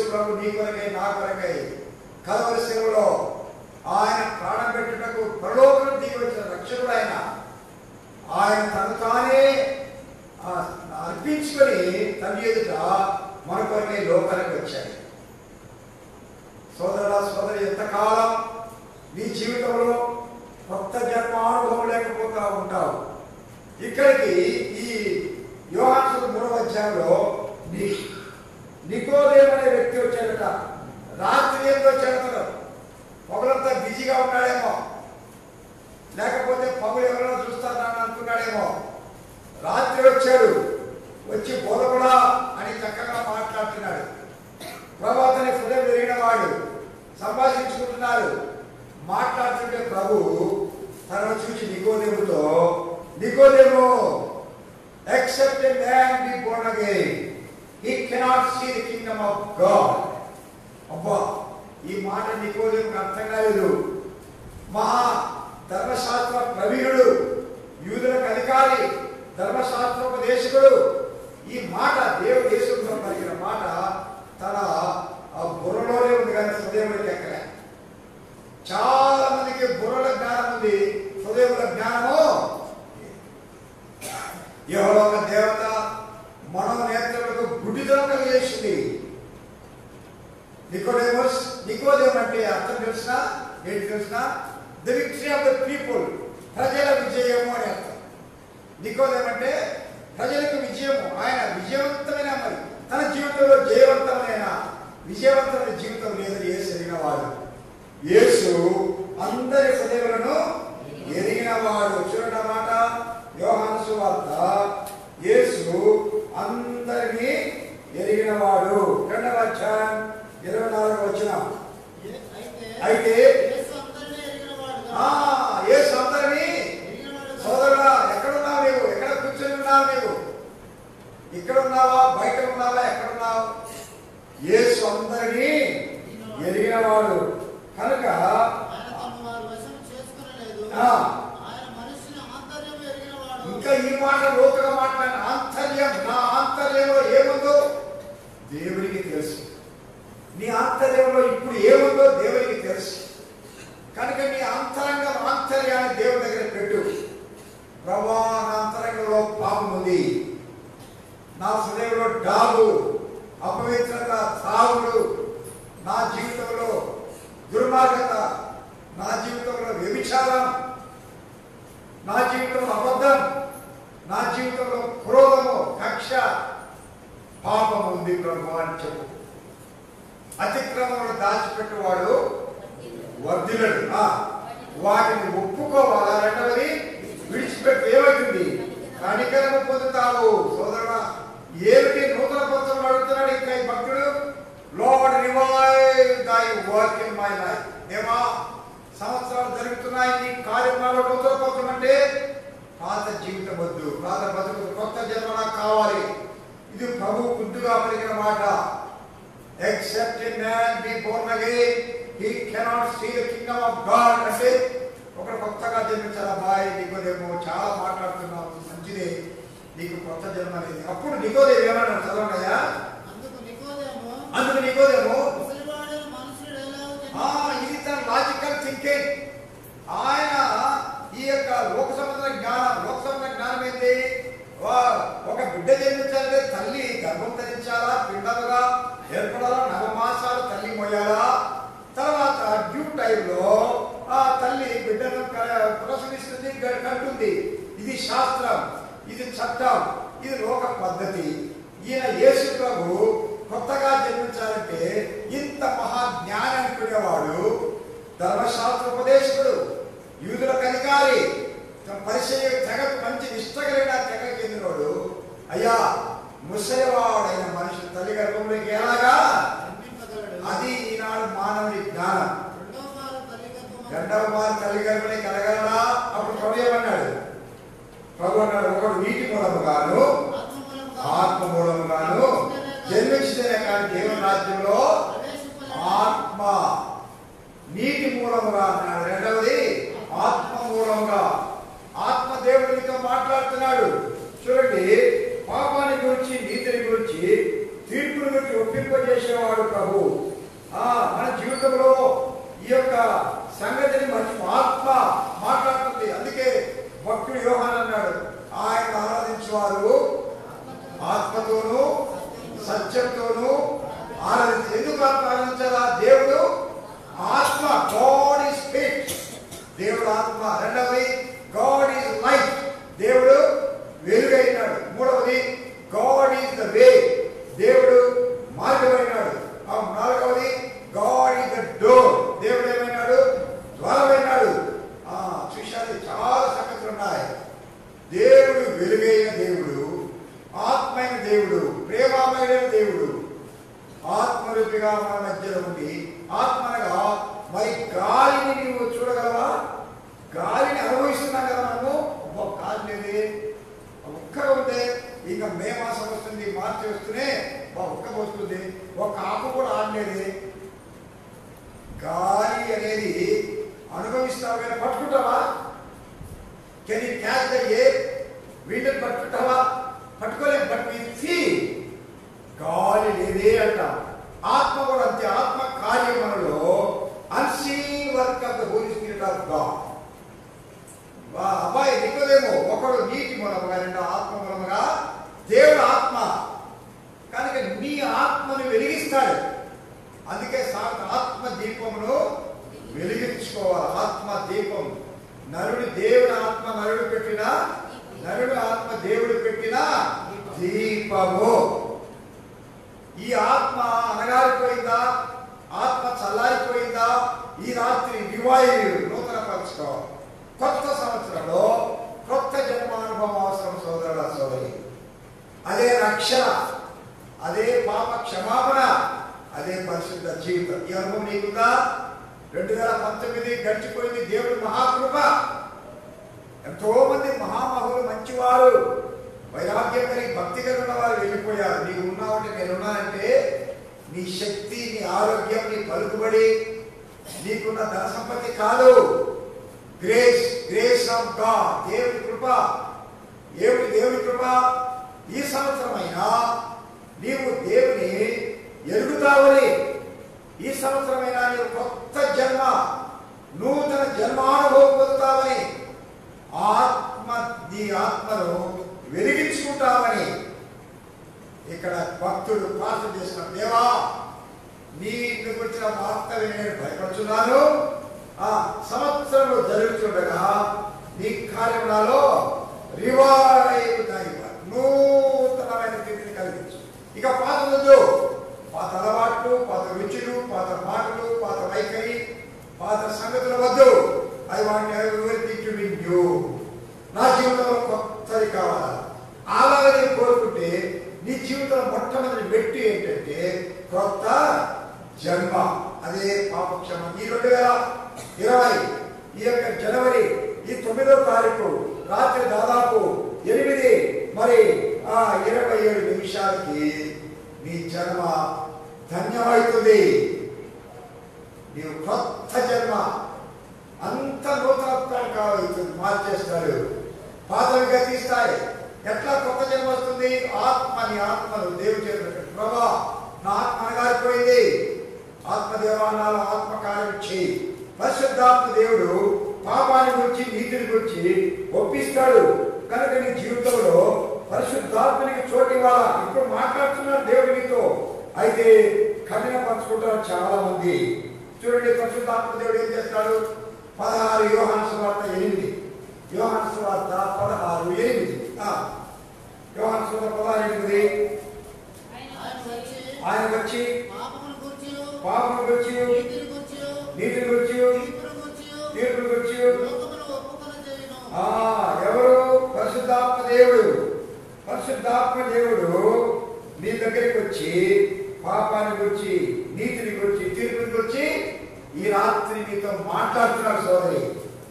ప్రభు నీ కొరకై నా కొరకై కలవరి సేవలో ఆయన ప్రాణం పెట్టుటకు పరలోకం దిగి వచ్చిన రక్షకుడు ఆయన ఆయన తను తానే ఆ, అర్పించుకొని తన ఎదుట మన కొరకై లోకానికి వచ్చాడు సోదరుల సోదరి ఎంతకాలం నీ జీవితంలో కొత్త జన్మానుభవం లేకపోతా ఉంటావు ఇక్కడికి ఈ యోహాన్సుడు మూడవ అధ్యాయంలో నీ నికోదేవ్ అనే వ్యక్తి వచ్చాడట రాత్రి ఏదో వచ్చాడతను పొగలంతా బిజీగా ఉన్నాడేమో లేకపోతే పగులు ఎవరైనా చూస్తారని అనుకున్నాడేమో రాత్రి వచ్చాడు వచ్చి బోధకుడా అని చక్కగా మాట్లాడుతున్నాడు ప్రభాతని హృదయం పెరిగిన వాడు సంభాషించుకుంటున్నారు మాట్లాడుతుంటే ప్రభు తనను చూసి నికోదేవుతో నికోదేమో except a man be born again he cannot see the kingdom of God అబ్బా ఈ మాట నికోదేవుకి అర్థం కాలేదు మహా ధర్మశాస్త్ర ప్రవీణుడు యూదులకు అధికారి ధర్మశాస్త్రోపదేశకుడు ఈ మాట దేవుడు యేసుతో పలికిన మాట తన ఆ బుర్రలోనే ఉంది కానీ హృదయంలోకి ఎక్కలే చాలా మందికి బుర్రల జ్ఞానం ఉంది హృదయంలో జ్ఞానము ఎవరో ఒక దేవత మనోనేత్రులకు గుడ్డితనం కలిగేసింది నికోడేమస్ నికోదేం అంటే అర్థం తెలిసిన ఏంటి తెలిసిన the victory of the people ప్రజల విజయము అని అర్థం నికోదేం అంటే ప్రజలకు విజయము ఆయన విజయవంతమైన మరి తన జీవితంలో జయవంతమైన విజయవంతమైన జీవితం లేదని యేసు ఎరిగిన వాడు యేసు అందరి హృదయములను ఎరిగిన వాడు చూడండి మాట యోహాను సువార్త యేసు అందరినీ ఎరిగిన వాడు రెండవ అధ్యాయం ఇరవై నాలుగు వచ్చిన ఏ- అయితే అయితే యేసు అందరినీ ఎరిగినవాడు ఆ కనుక యేసు అందరినీ ఎరిగినవాడు కనుక సోదరుడా ఎక్కడున్నావు నీవు ఎక్కడ కూర్చొని ఉన్నావు నీవు ఇక్కడ ఉన్నావా బయట ఉన్నావా ఎక్కడ ఉన్నావు యేసు అందరినీ ఎరిగినవాడు కనుక ఆయన తమ వారి వశం చేసుకొనలేదు. ఆ. ఆయన మనిషిని ఆంతర్యం ఎరిగినవాడు. ఇంకా ఈ మాట లోతుగా మాట్లాడిన ఆంతర్యం నా ఆంతర్యంలో ఏముందో దేవునికి తెలుసు నీ ఆంతర్యంలో ఇప్పుడు ఏముందో దేవునికి తెలుసు కనుక నీ అంతరంగం ఆంతర్యాన్ని దేవుని దగ్గర పెట్టు ప్రభా నా అంతరంగంలో పాపం ఉంది నా హృదయంలో డాగు అపవిత్రత తాగుడు నా జీవితంలో దుర్మార్గత నా జీవితంలో వ్యభిచారం నా జీవితంలో అబద్ధం నా జీవితంలో క్రోధము కక్ష పాపం ఉంది ప్రభు అని చెప్పు అతిక్రమములు దాచిపెట్టువాడు వర్ధిలడు ఆ, వాటిని ఒప్పుకోవాలా రెండవది విడిచిపెట్టి ఏమవుతుంది కనికరము పొందుతావు సోదరుడా ఏమిటి నూతన పత్రం అడుగుతున్నాడు ఇంకా ఈ భక్తుడు Lord revive thy work in my life దేవా సంవత్సరాలు జరుగుతున్నాయి నీ కార్యక్రమాలు నూతన పత్రం అంటే పాత జీవితం వద్దు పాత బతుకు కొత్త జన్మ నాకు కావాలి ఇది ప్రభు బుద్ధిగా పలికిన మాట except a man be born again he cannot see the kingdom of God అంటే ఒకడు కొత్తగా జన్మించాలా బాయ్ నీకోదేమో చాలా మాట్లాడుతున్నావు మంచిదే నీకు కొత్త జన్మ లేదు అప్పుడు నీకోదేవి ఏమన్నాడు చదవనయ్యా అందుకు నికోదేము, అందుకు నీకోదేమో ముసలివాడైన మనుషుడు ఎలాగో ఆ, చెప్పి, ఇది తన లాజికల్ థింకింగ్ ఆయన ఈ యొక్క లోక సంబంధ జ్ఞానం లోక సంబంధ జ్ఞానం ఏంటి వా- ఒక బిడ్డ జన్మించాలంటే తల్లి గర్భం ధరించాలా పిండలుగా ఏర్పడాలా నవమాసాలు తల్లి మోయాలా తర్వాత డ్యూ టైంలో ఆ తల్లి బిడ్డను క- ప్రసవిస్తుంది గ- కంటుంది ఇది శాస్త్రం ఇది చట్టం ఇది లోక పద్ధతి ఈయన యేసు ప్రభు కొత్తగా జన్మించాలంటే ఇంత మహా జ్ఞానం అనుకునేవాడు ధర్మశాస్త్ర ఉపదేశకుడు యూదులకు అధికారి పరిచయ తెగ మంచి నిష్ట కలిగిన తెగ చెందినవాడు అయ్యా ముసలివాడైన మనిషి తల్లి గర్భంలోకి ఎలాగా జన్మింపగలడు. అది ఈనాడు మానవుని జ్ఞానం రెండవ వారం తల్లి గర్భమందు రెండవ మారు తల్లి గర్భంలోకి కలగలడా అప్పుడు ప్రభు ఏమన్నాడు ప్రభు అన్నాడు ఒకడు నీటి మూలముగాను ఆత్మ మూలముగా ఆత్మ మూలముగాను జన్మించితేనే కానీ దేవుని రాజ్యంలో ప్రవేశింపలేడు. ఆత్మ నీటి మూలముగా అన్నాడు రెండవది ఆత్మ మూలముగా ఆత్మ దేవుడితో మాట్లాడుతున్నాడు చూడండి పాపాన్ని గురించి నీతిని గురించి తీర్పుని గురించి ఒప్పింపజేసేవాడు ప్రభు సంగతిని మర్చి ఆత్మ మాట్లాడుతుంది అందుకే భక్తుడు యోహాన్ అన్నాడు ఆయన ఆరాధించేవారు ఆత్మతోనూ సత్యంతోనూ ఆరాధించి ఎందుకు ఆత్మ ఆరాధించాలా దేవుడు ఆత్మ గాడ్ ఈస్ స్పిరిట్ దేవుడు ఆత్మ రెండవది గాడ్ ఈజ్ లైఫ్ దేవుడు వెలుగైనాడు మూడవది గాడ్ ఈజ్ ద వే దేవుడు మార్గమైనాడు ఆ నాలుగవది గాడ్ ఈజ్ ద డోర్ దేవుడు ఏమైనాడు ద్వారమైనాడు ఆ చూశారు చాలా సంగతులు ఉన్నాయి దేవుడు వెలుగైన దేవుడు ఆత్మైన దేవుడు ప్రేమామైన దేవుడు ఆత్మరూపిగా మన మధ్యలో ఉండి ఆత్మనగా మరి గాలిని నీవు చూడగలవా గాలిని అనుభవిస్తున్నాం కదా మనము అబ్బో గాలి లేదే ఒక్కగా ఉందే ఇక మే మాసం వస్తుంది మార్చి వస్తూనే బా ఒక్క వస్తుంది ఒక ఆకు కూడా ఆడలేదే గాలి అనేది అనుభవిస్తావు కానీ పట్టుకుంటావా can you catch the air వీటిని పట్టుకుంటావా పట్టుకోలేం బట్ వీ ఫీల్ గాలి లేదే అంటాం ఆత్మ కూడా అంతే ఆత్మ కార్యం మనలో unseen work of the Holy Spirit of God అబ్బాయి నికోదేమో ఒకడు నీటి మూలముగా రెండు ఆత్మ మూలముగా దేవుడు ఆత్మ కనుక నీ ఆత్మను వెలిగిస్తాడు అందుకే సార్ ఆత్మ దీపమును వెలిగించుకోవాలి ఆత్మ దీపం నరుడు దేవుని ఆత్మ నరుడు పెట్టిన నరుడు ఆత్మ దేవుడు పెట్టిన దీపము ఈ ఆత్మ అనగారిపోయిందా ఆత్మ చల్లారిపోయిందా ఈ రాత్రి రివైవ్ నూతన పరచుకో కొత్త సంవత్సరంలో కొత్త జన్మానుభవం అవసరం సోదరుల సోదరి అదే రక్షణ అదే పాప క్షమాపణ అదే పరిశుద్ధ జీవితం ఈ అనుభవం నీకుందా రెండు వేల పంతొమ్మిది గడిచిపోయింది దేవుడి మహాకృప ఎంతో మంది మహామహులు మంచివారు వైరాగ్యం కలిగి భక్తి కలిగి ఉన్న వారు వెళ్ళిపోయారు నీవు ఉన్నావంటే నేనున్నానంటే నీ శక్తి నీ ఆరోగ్యం నీ పలుకుబడి నీకున్న ధన సంపత్తి కాదు గ్రేస్ గ్రేస్ ఆఫ్ గాడ్ దేవుడి కృప ఏమిటి దేవుడి కృప ఈ సంవత్సరమైనా నీవు దేవుని ఎరుగుతావని ఈ సంవత్సరమైనా నీవు కొత్త జన్మ నూతన జన్మానుభవం పొందుతావని ఆత్మ నీ ఆత్మను వెలిగించుకుంటామని ఇక్కడ భక్తుడు ప్రార్థన చేసిన దేవా నీ గురించిన వార్తలు నేను భయపడుతున్నాను ఆ సంవత్సరంలో జరుగుతుండగా నీ కార్యములలో రివైవ్ నూతనమైన స్థితిని కలిగించు ఇక పాత వద్దు పాత అలవాట్లు పాత రుచులు పాత మాటలు పాత వైఖరి పాత సంగతుల వద్దు I want everything to win you నా జీవితంలో కొత్తది కావాలా అలాగని కోరుకుంటే నీ జీవితంలో మొట్టమొదటి మెట్టు ఏంటంటే కొత్త జన్మ అదే పాపక్షమ ఈ రెండు వేల ఇరవై ఈ యొక్క జనవరి ఈ తొమ్మిదో తారీఖు రాత్రి దాదాపు ఎనిమిది మరి ఆ ఇరవై ఏడు నిమిషాలకి నీ జన్మ ధన్యమవుతుంది నీవు కొత్త జన్మ అంత నూతనత్వం కావాలి మార్చేస్తాడు పాతవి గతిస్తాయి ఎట్లా కొత్త జన్మ వస్తుంది ఆత్మ నీ ఆత్మను దేవుడు చేసిన ప్రభా నా ఆత్మ అనగారిపోయింది ఆత్మదేవానాలు ఆత్మకార్యం చేయి పరిశుద్ధాత్మ దేవుడు పాపాన్ని గురించి నీతిని గురించి ఒప్పిస్తాడు కనుక నీ జీవితంలో పరిశుద్ధాత్మనికి చోటు ఇవ్వాలా ఇప్పుడు మాట్లాడుతున్నారు దేవుడు నీతో అయితే కఠినపరచుకుంటారు చాలా మంది చూడండి పరిశుద్ధాత్మ దేవుడు ఏం చేస్తాడు పదహారు యోహాను సువార్త ఎనిమిది యోహాను సువార్త పదహారు ఎనిమిది ఆ, యోహాను సువార్త పదహారు ఎనిమిది ఆయన వచ్చి ఆయన వచ్చి పాపమును గూర్చియు, పాపను గురించి నీతిని గూర్చియు, నీతిని గురించి తీర్పును గూర్చియు, తీర్పును గురించి లోకమును ఒప్పుకొనజేయును. ఆ ఎవరు పరిశుద్ధాత్మ దేవుడు పరిశుద్ధాత్మ దేవుడు నీ దగ్గరికి వచ్చి పాపాన్ని గురించి నీతిని గురించి తీర్పుని గురించి ఈ రాత్రి నీతో మాట్లాడుతున్నాడు సోదరి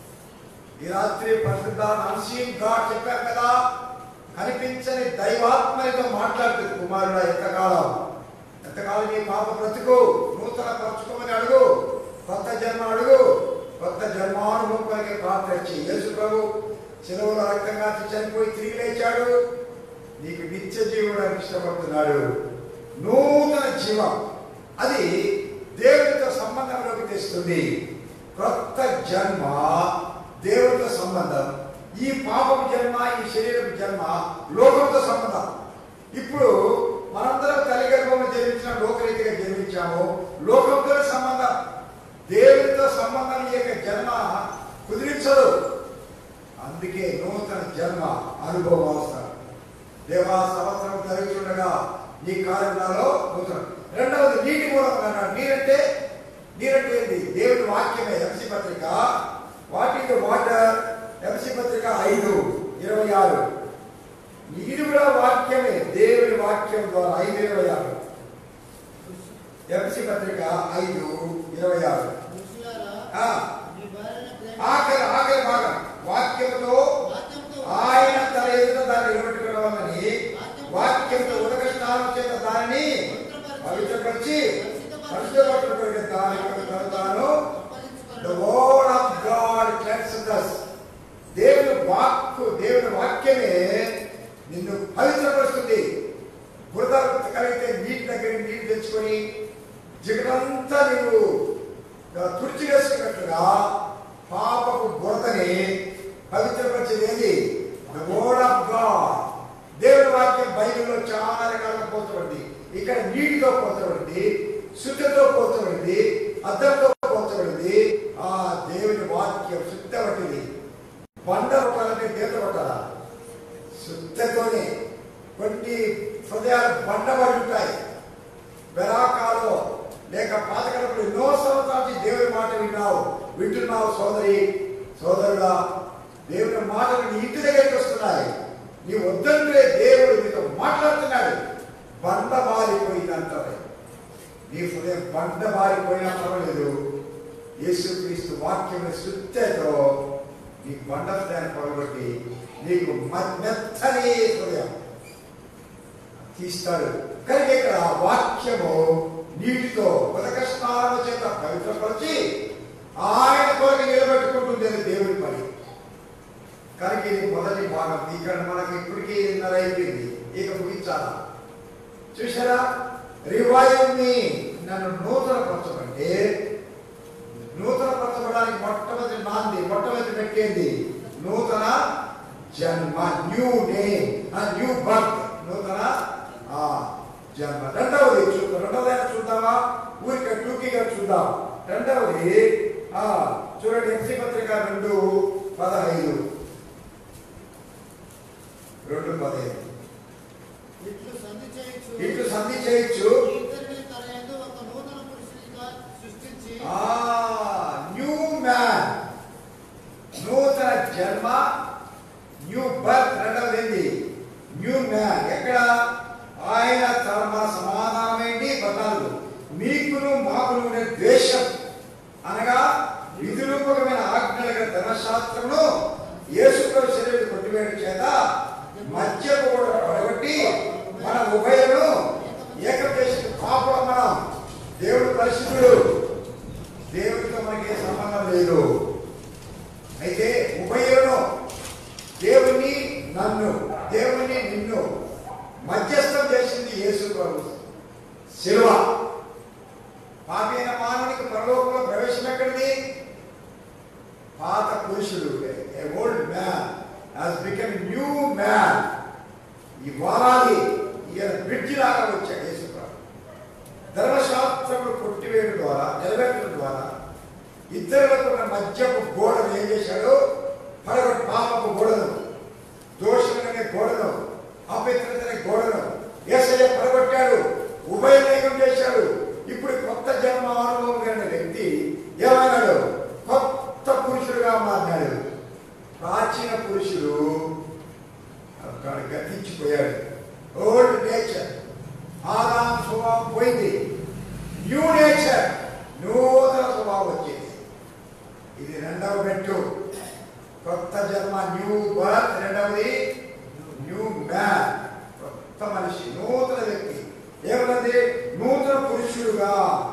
ఈ రాత్రి పరిశుద్ధ అన్సీన్ గాడ్ చెప్పారు కదా కనిపించని దైవాత్మనితో మాట్లాడుతుంది కుమారుడు ఎంతకాలం ఎంతకాలం నీ పాప బ్రతుకు నూతన పరచుకోమని అడుగు కొత్త జన్మ అడుగు కొత్త జన్మానుభవం కలిగే ప్రార్థన చేయి యేసు ప్రభు సెలవులో రక్తంగా చనిపోయి తిరిగి లేచాడు నీకు నిత్య జీవుడానికి ఇష్టపడుతున్నాడు నూతన జీవం అది దేవునితో సంబంధంలోకి తెస్తుంది క్రొత్త జన్మ దేవుడితో సంబంధం ఈ పాపపు జన్మ ఈ శరీరపు జన్మ లోకంతో సంబంధం ఇప్పుడు మనందరం తల్లి గర్భంలో జన్మించిన లోకరీతిగా జన్మించాము లోకంతో సంబంధం దేవుడితో సంబంధం ఈ యొక్క జన్మ కుదిరించదు అందుకే నూతన జన్మ అనుభవం అవసరం దేవా సంవత్సరం జరుగుతుండగా నీ కార్యక్రమాల్లో నూతన రెండవది నీటి మూలం అన్నాడు నీరంటే నీరంటే ఏంటి దేవుడి వాక్యమే ఎంసీ పత్రిక వాటి వాటర్ ఎంసీ పత్రిక ఐదు ఇరవై ఆరు నీరు కూడా వాక్యమే దేవుడి వాక్యం ద్వారా ఐదు ఇరవై ఆరు ఎంసీ పత్రిక ఐదు ఇరవై ఆరు పురుషులారా, ఆ, మీ భార్యను ప్రేమ- ఆఖరి ఆఖరి భాగం వాక్యంతో వాక్యంతో ఆయన తన ఎదుట దాన్ని నిలబెట్టుకోవడం వల్లని వాక్యంతో ఉదక స్నానం చేత దానిని పవిత్రపరిచి పరిశుభ్రపరచుకునే దాని కొరకు తాను the word of God cleanses us దేవుని వాక్కు దేవుని వాక్యమే నిన్ను పవిత్రపరుస్తుంది బురద కలిగితే నీటి దగ్గర నీళ్ళు తెచ్చుకొని జిగటంతా నువ్వు తుడిచి వేసుకున్నట్లుగా పాపపు బురదని పవిత్రపరిచేది ఏంది ద వర్డ్ ఆఫ్ గాడ్ దేవుని వాక్యం బైబిల్లో చాలా రకాలుగా పోల్చబడింది ఇక్కడ నీటితో పోల్చబడింది శుద్ధితో పోల్చబడింది అద్దంతో పోల్చబడింది ఆ దేవుని వాక్యం శుద్ధ వంటిది బండ కొట్టాలంటే దేత కొట్టాలా శుద్ధతోనే కొన్ని హృదయాలు బండబడి ఉంటాయి వెరాకాలో లేక పాతకడప్పుడు ఎన్నో సంవత్సరాల నుంచి దేవుని మాట విన్నావు వింటున్నావు సోదరి సోదరుడా దేవుని మాటలు నీ ఇంటి దగ్గరికి వస్తున్నాయి నీ వద్దంటే దేవుడు నీతో మాట్లాడుతున్నాడు బండ మారిపోయిందంటారు నీ హృదయం బండ మారిపోయినా పర్వాలేదు యేసుక్రీస్తు వాక్యం శుద్ధతో నీ బండ హృదయాన్ని పగబట్టి నీకు మ- మెత్తని హృదయం తీస్తాడు కనుక ఇక్కడ వాక్యము నీటితో ఉదక స్నానము చేత పవిత్రపరిచి ఆయన కొరకు నిలబెట్టుకుంటుంది దేవుని పని కనుక ఇది మొదటి భాగం ఇక్కడ మనకి ఇప్పటికీ ఎన్నర అయిపోయింది ఇక ముగించాలా చూసారా రివైవ్ మీ నన్ను నూతన పరచమంటే నూతన పరచబడానికి మొట్టమొదటి నాంది మొట్టమొదటి పెట్టేది నూతన జన్మ న్యూ నేమ్ న్యూ బర్త్ నూతన ఆ, జన్మ రెండవది చూద్దాం రెండవది చూద్దామా ఊరిక టూకీగా చూద్దాం రెండవది ఆ చూడండి ఎంసీ పత్రిక రెండు పదహైదు రెండు పదహైదు ఇట్లు సంధి చేయొచ్చు. ఇట్లు సంధి చేయొచ్చు ఇద్దరిని తన యందు ఒక నూతన పురుషునిగా సృష్టించి న్యూ మ్యాన్ నూతన జన్మ న్యూ బర్త్ రెండవది ఏంటి న్యూ మ్యాన్ ఎక్కడ ఆయన తమ సమాధానమేంటి పద్నాలుగు మీకును మాకును ఉండే ద్వేషం అనగా విధిరూపకమైన ఆజ్ఞల గల ధర్మశాస్త్రమును యేసుక్రీస్తు శరీరం కొట్టివేయడం చేత మధ్యకు కూడా పడగొట్టి మన ఉభయను ఏకం చేసిన పాపం మనం దేవుడు పరిశుద్ధుడు దేవుడితో మనకి ఏ సంబంధం లేదు అయితే ఉభయులను దేవుని నన్ను దేవుని నిన్ను మధ్యస్థం చేసింది యేసు ప్రభు శిలువ పాపైన మానవునికి పరలోకంలో ప్రవేశం ఎక్కడిది పాత పురుషుడు a old man has become new man ఈ వారాది ఈయన బ్రిడ్జి లాగా వచ్చాడు యేసు ప్రభు ధర్మశాస్త్రములు కొట్టివేయడం ద్వారా నిలబెట్టడం ద్వారా ఇద్దరులకు ఉన్న మధ్యపు గోడను ఏం చేశాడు పడగొట్టి పాపపు గోడను దోషులనే గోడను అపవిత్రతనే గోడను ఏసయ్య పడగొట్టాడు ఉభయనైకం చేశాడు ఇప్పుడు కొత్త జన్మ అనుభవం కలిగిన వ్యక్తి ఏమన్నాడు కొత్త పురుషుడుగా మారినాడు ప్రాచీన పురుషుడు అక్కడ గతించిపోయాడు ఓల్డ్ నేచర్ ఆదాం స్వభావం పోయింది న్యూ నేచర్ నూతన స్వభావం వచ్చేది ఇది రెండవ మెట్టు కొత్త జన్మ న్యూ బర్త్ రెండవది న్యూ మ్యాన్ కొత్త మనిషి నూతన వ్యక్తి ఏమన్నది నూతన పురుషుడుగా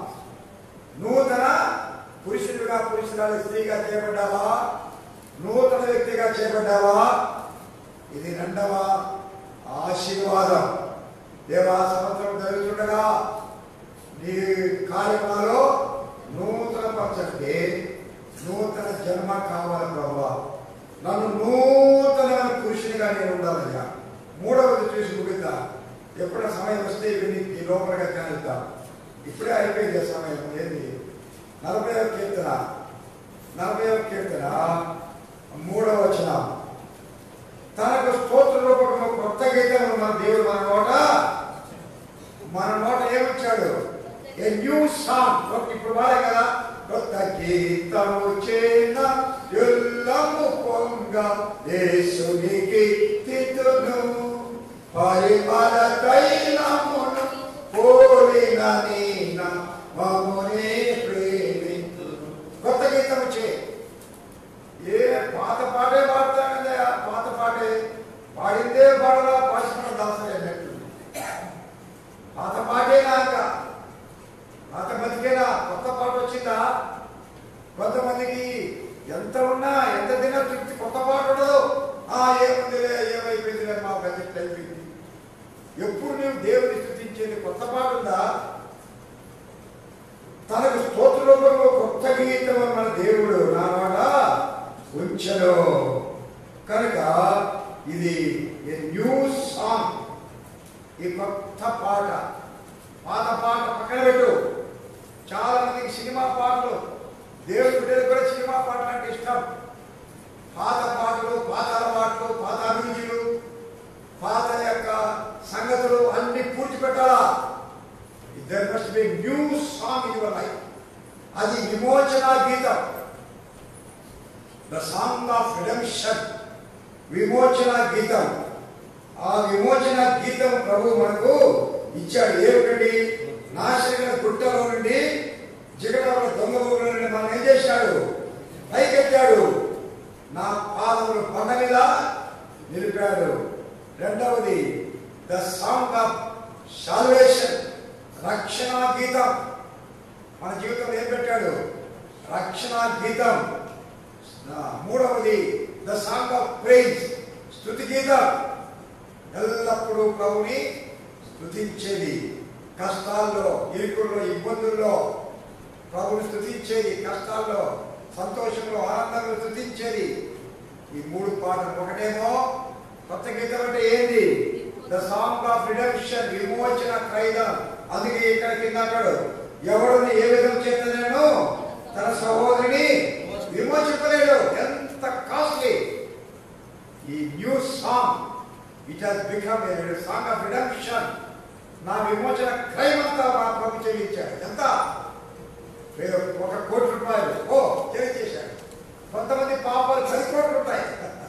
నూతన పురుషుడుగా పురుషురాలు స్త్రీగా చేయబడ్డావా నూతన వ్యక్తిగా చేయబడ్డావా ఇది రెండవ ఆశీర్వాదం దేవా సంవత్సరం జరుగుతుండగా నీ కార్యక్రమాల్లో నూతన పరచండి జన్మ కావాలి ప్రభా నన్ను నూతనమైన పురుషునిగా నేను ఉండాలయ్యా మూడవది చూసి ముగిద్దా ఎప్పుడైనా సమయం వస్తే ఇవన్నీ ఈ లోపలగా ధ్యానిద్దాం ఇప్పుడే అయిపోయింది ఆ సమయం ఏంది నలభై కీర్తన నలభై కీర్తన మూడవ వచనం తనకు స్తోత్ర రూపకము కొత్త గీతము మన దేవుడు మన నోట మన నోట ఏమిచ్చాడు ఏ న్యూ సాంగ్ ఇప్పుడు వాడే కదా కొత్త గీతము చేన ఎల్లము పొంగ యేసునికి తితును పరిమళ తైలమును పోలిన నీన మమునే ప్రేమితును కొత్త గీతము చే ఏ పాత పాటే పాడతానయ్యా పాత పాటే పాడిందే పాడలా పాడుతున్న దాసరి అన్నట్టు పాత పాటే నాక పాత బతికేనా కొత్త పాట వచ్చిందా కొంతమందికి ఎంత ఉన్నా ఎంత తిన్నా తృప్తి కొత్త పాట ఉండదు ఆ ఏముందిలే ఏమైపోయిందిలే మా బడ్జెట్ అయిపోయింది ఎప్పుడు నువ్వు దేవుని స్థుతించేది కొత్త పాట ఉందా తనకు స్తోత్రరూపంలో కొత్త గీతం మన దేవుడు నామాట ఉంచను కనుక ఇది న్యూ సాంగ్ ఈ కొత్త పాట పాత పాట పక్కన పెట్టు చాలా మందికి సినిమా పాటలు దేవుడి బిడ్డలకు కూడా సినిమా పాటలు అంటే ఇష్టం పాత పాటలు పాత అలవాట్లు పాత అభిరుచులు పాత యొక్క సంగతులు అన్ని పూడ్చిపెట్టాలా there must be new song in your life అది విమోచన గీతం ద సాంగ్ ఆఫ్ రిడెంప్షన్ విమోచన గీతం ఆ విమోచన గీతం ప్రభు మనకు ఇచ్చాడు ఏమిటండి నాశనమైన గుట్టలో నుండి జిగటల దొంగ ఊరిలో నుండి మనం ఏం చేశాడు పైకెత్తాడు నా పాదములు కొండ మీద నిలిపాడు రెండవది ద సాంగ్ ఆఫ్ సాల్వేషన్ రక్షణ గీతం మన జీవితంలో ఏం పెట్టాడు రక్షణ గీతం ఆ, మూడవది ద సాంగ్ ఆఫ్ ప్రైజ్ స్థుతి గీతం ఎల్లప్పుడూ ప్రభుని స్థుతించేది కష్టాల్లో ఇరుకుల్లో ఇబ్బందుల్లో ప్రభుని స్థుతించేది కష్టాల్లో సంతోషంలో ఆనందంలో స్థుతించేది ఈ మూడు పాటలు ఒకటేమో కొత్త గీతం అంటే ఏంది ద సాంగ్ ఆఫ్ రిడెంప్షన్ విమోచన క్రైదం అందుకే ఇక్కడ కింద అంటాడు ఎవరిని ఏ విధం చేత నేను తన సహోదరిని విమోచింపలేడు ఎంత కాస్ట్లీ ఈ new song it has become a song of redemption నా విమోచన క్రైమ్ అంతా మా ప్రభు చెల్లించాడు ఎంత మీరు ఒక కోటి రూపాయలు ఓ తెలియజేశాడు కొంతమంది పాపాలు పది కోట్లు ఉంటాయి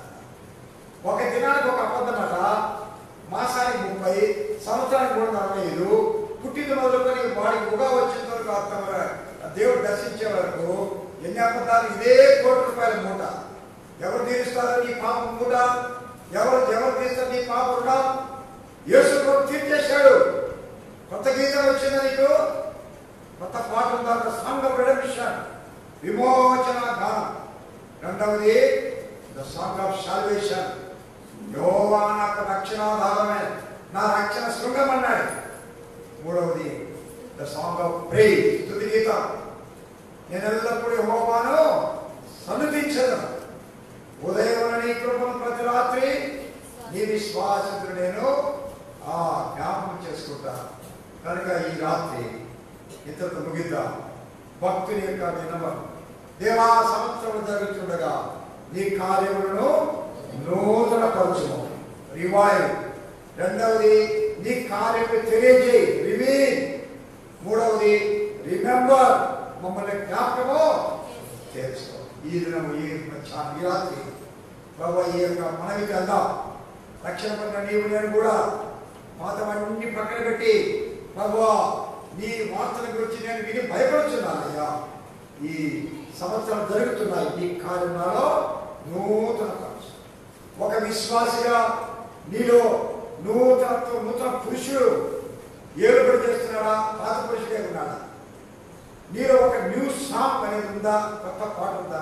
ఒక దినానికి ఒక అబద్ధమట మాసానికి ముప్పై సంవత్సరానికి మూడు నలభై ఐదు పుట్టిన మొదలుకొని వాడికి ఉగా వచ్చిన వరకు అర్థం దేవుడు దర్శించే వరకు ఎన్ని అబద్ధాలు ఇదే కోటి రూపాయల మూట ఎవరు తీరుస్తారు నీ పాపం మూట ఎవరు ఎవరు తీస్తారు నీ పాపం రుణం యేసు ప్రభు తీర్చేశాడు కొత్త గీతం వచ్చిందా నీకు కొత్త పాట ఉందా సాంగ్ ఆఫ్ రిడెంప్షన్ విమోచన గానం రెండవది ద సాంగ్ ఆఫ్ సాల్వేషన్ యోవా నాకు రక్షణాధారమే నా రక్షణ శృంగం అన్నాడు మూడవది ద సాంగ్ ఆఫ్ ప్రే స్తుతి గీతం నేను ఎల్లప్పుడూ యెహోవాను సన్నిధించదు ఉదయం నీ కృపను ప్రతి రాత్రి నీ విశ్వాసకుడు నేను ఆ జ్ఞాపకం చేసుకుంటా కనుక ఈ రాత్రి ఇంతకు ముగిద్దాం భక్తుని యొక్క వినవం దేవా సంవత్సరం జరుగుతుండగా నీ కార్యములను నూతన పరచుము రివైవ్ రెండవది నీ కార్యము తెలియజేయి రివీల్ మూడవది రిమెంబర్ మమ్మల్ని జ్ఞాపకము చేసుకో ఈ దినము ఈ మధ్యాహ్నం, ఈ రాత్రి ప్రభు ఈ యొక్క మనవికి వెళ్దాం రక్షణ పొందిన నీవు నేను కూడా పాతవన్నీ పక్కన పెట్టి ప్రభు నీ వార్తల గురించి నేను విని భయపడుతున్నానయ్యా ఈ సంవత్సరం జరుగుతున్నాయి ఈ కార్యంలో నూతన పరచు. ఒక విశ్వాసిగా నీలో నూతనత్వం నూతన పురుషుడు ఏలుబడి చేస్తున్నాడా పాత పురుషుడే ఉన్నాడా నీలో ఒక న్యూ సాంగ్ అనేది ఉందా కొత్త పాట ఉందా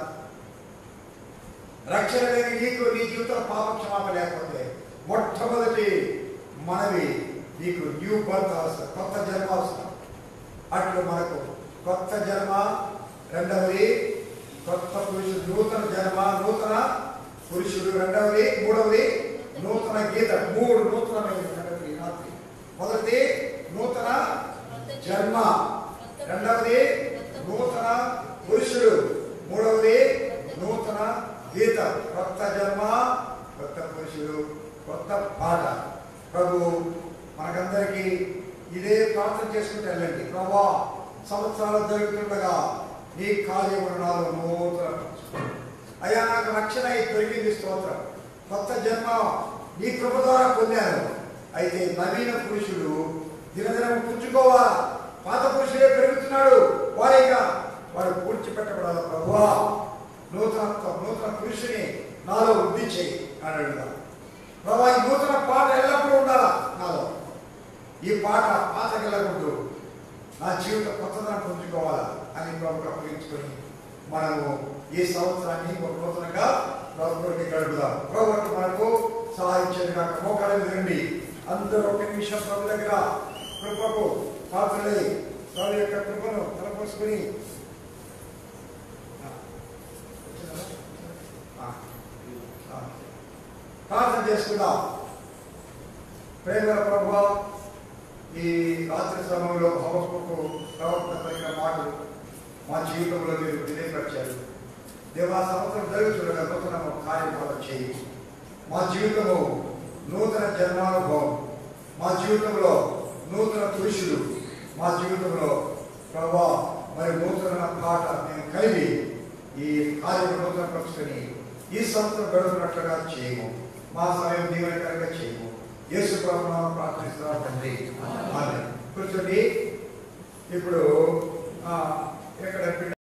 రక్షణ లేని నీకు నీ జీవితం పాప క్షమాపణ లేకపోతే మొట్టమొదటి మనవి నీకు న్యూ బర్త్ అవసరం కొత్త జన్మ అవసరం అట్లు మనకు కొత్త జన్మ రెండవది కొత్త పురుషుడు నూతన జన్మ నూతన పురుషుడు రెండవది మూడవది నూతన గీత మూడు నూతనమైనవి రెండవది ఈ రాత్రి మొదటిది నూతన జన్మ రెండవది నూతన పురుషుడు మూడవది నూతన గీత కొత్త జన్మ కొత్త పురుషుడు కొత్త పాట ప్రభు మనకందరికీ ఇదే ప్రార్థన చేసుకుంటూ వెళ్ళండి ప్రభా సంవత్సరాలు జరుగుతుండగా నీ కార్యములు నాలో నూతన అయ్యా నాకు రక్షణ అయి దొరికింది స్తోత్రం కొత్త జన్మ నీ కృప ద్వారా పొందాను అయితే నవీన పురుషుడు దినదినం పుంజుకోవాలా పాత పురుషుడే పెరుగుతున్నాడు వారిగా వాడు పూడ్చిపెట్టబడాలి ప్రభువా నూతనత్వం నూతన పురుషుని నాలో వృద్ధి చేయి అని అడుగుదాం ప్రభా ఈ నూతన పాట ఎల్లప్పుడూ ఉండాలా నాలో ఈ పాట పాతకెళ్ళకూడదు నా జీవిత కొత్తదనం పుంజుకోవాలా అని ప్రభు అప్పగించుకొని మనము ఈ సంవత్సరాన్ని ఒక నూతనంగా ప్రభుత్వానికి గడుపుదాం ప్రభుత్వం మనకు సహాయం చేయడం కాక మోకాళ్ళ రండి అందరూ ఒక నిమిషం ప్రభు దగ్గర కృపకు పాత్రలై ప్రభు యొక్క కృపను తలపోసుకుని ఆ, ఆ, ప్రార్థన చేసుకుందాం ప్రేమ ప్రభు ఈ రాత్రి సమయంలో హోమకు ప్రవర్తన పలికిన మాటలు మా జీవితంలో మీరు తెలియపరిచారు దేవా సంవత్సరం జరుగుతుండగా నూతన కార్యక్రమాలు చేయి మా జీవితము నూతన జన్మానుభవం మా జీవితంలో నూతన పురుషుడు మా జీవితంలో ప్రభా మరి నూతన పాట మేము కలిగి ఈ కార్యం నూతన పరుచుకొని ఈ సంవత్సరం గడుపునట్లుగా చేయము మా సమయం దీవెనకరంగా చేయము యేసు ప్రభునామం ప్రార్థిస్తున్నాం తండ్రి ఆమేన్. కూర్చోండి ఇప్పుడు ఆ, ఇక్కడ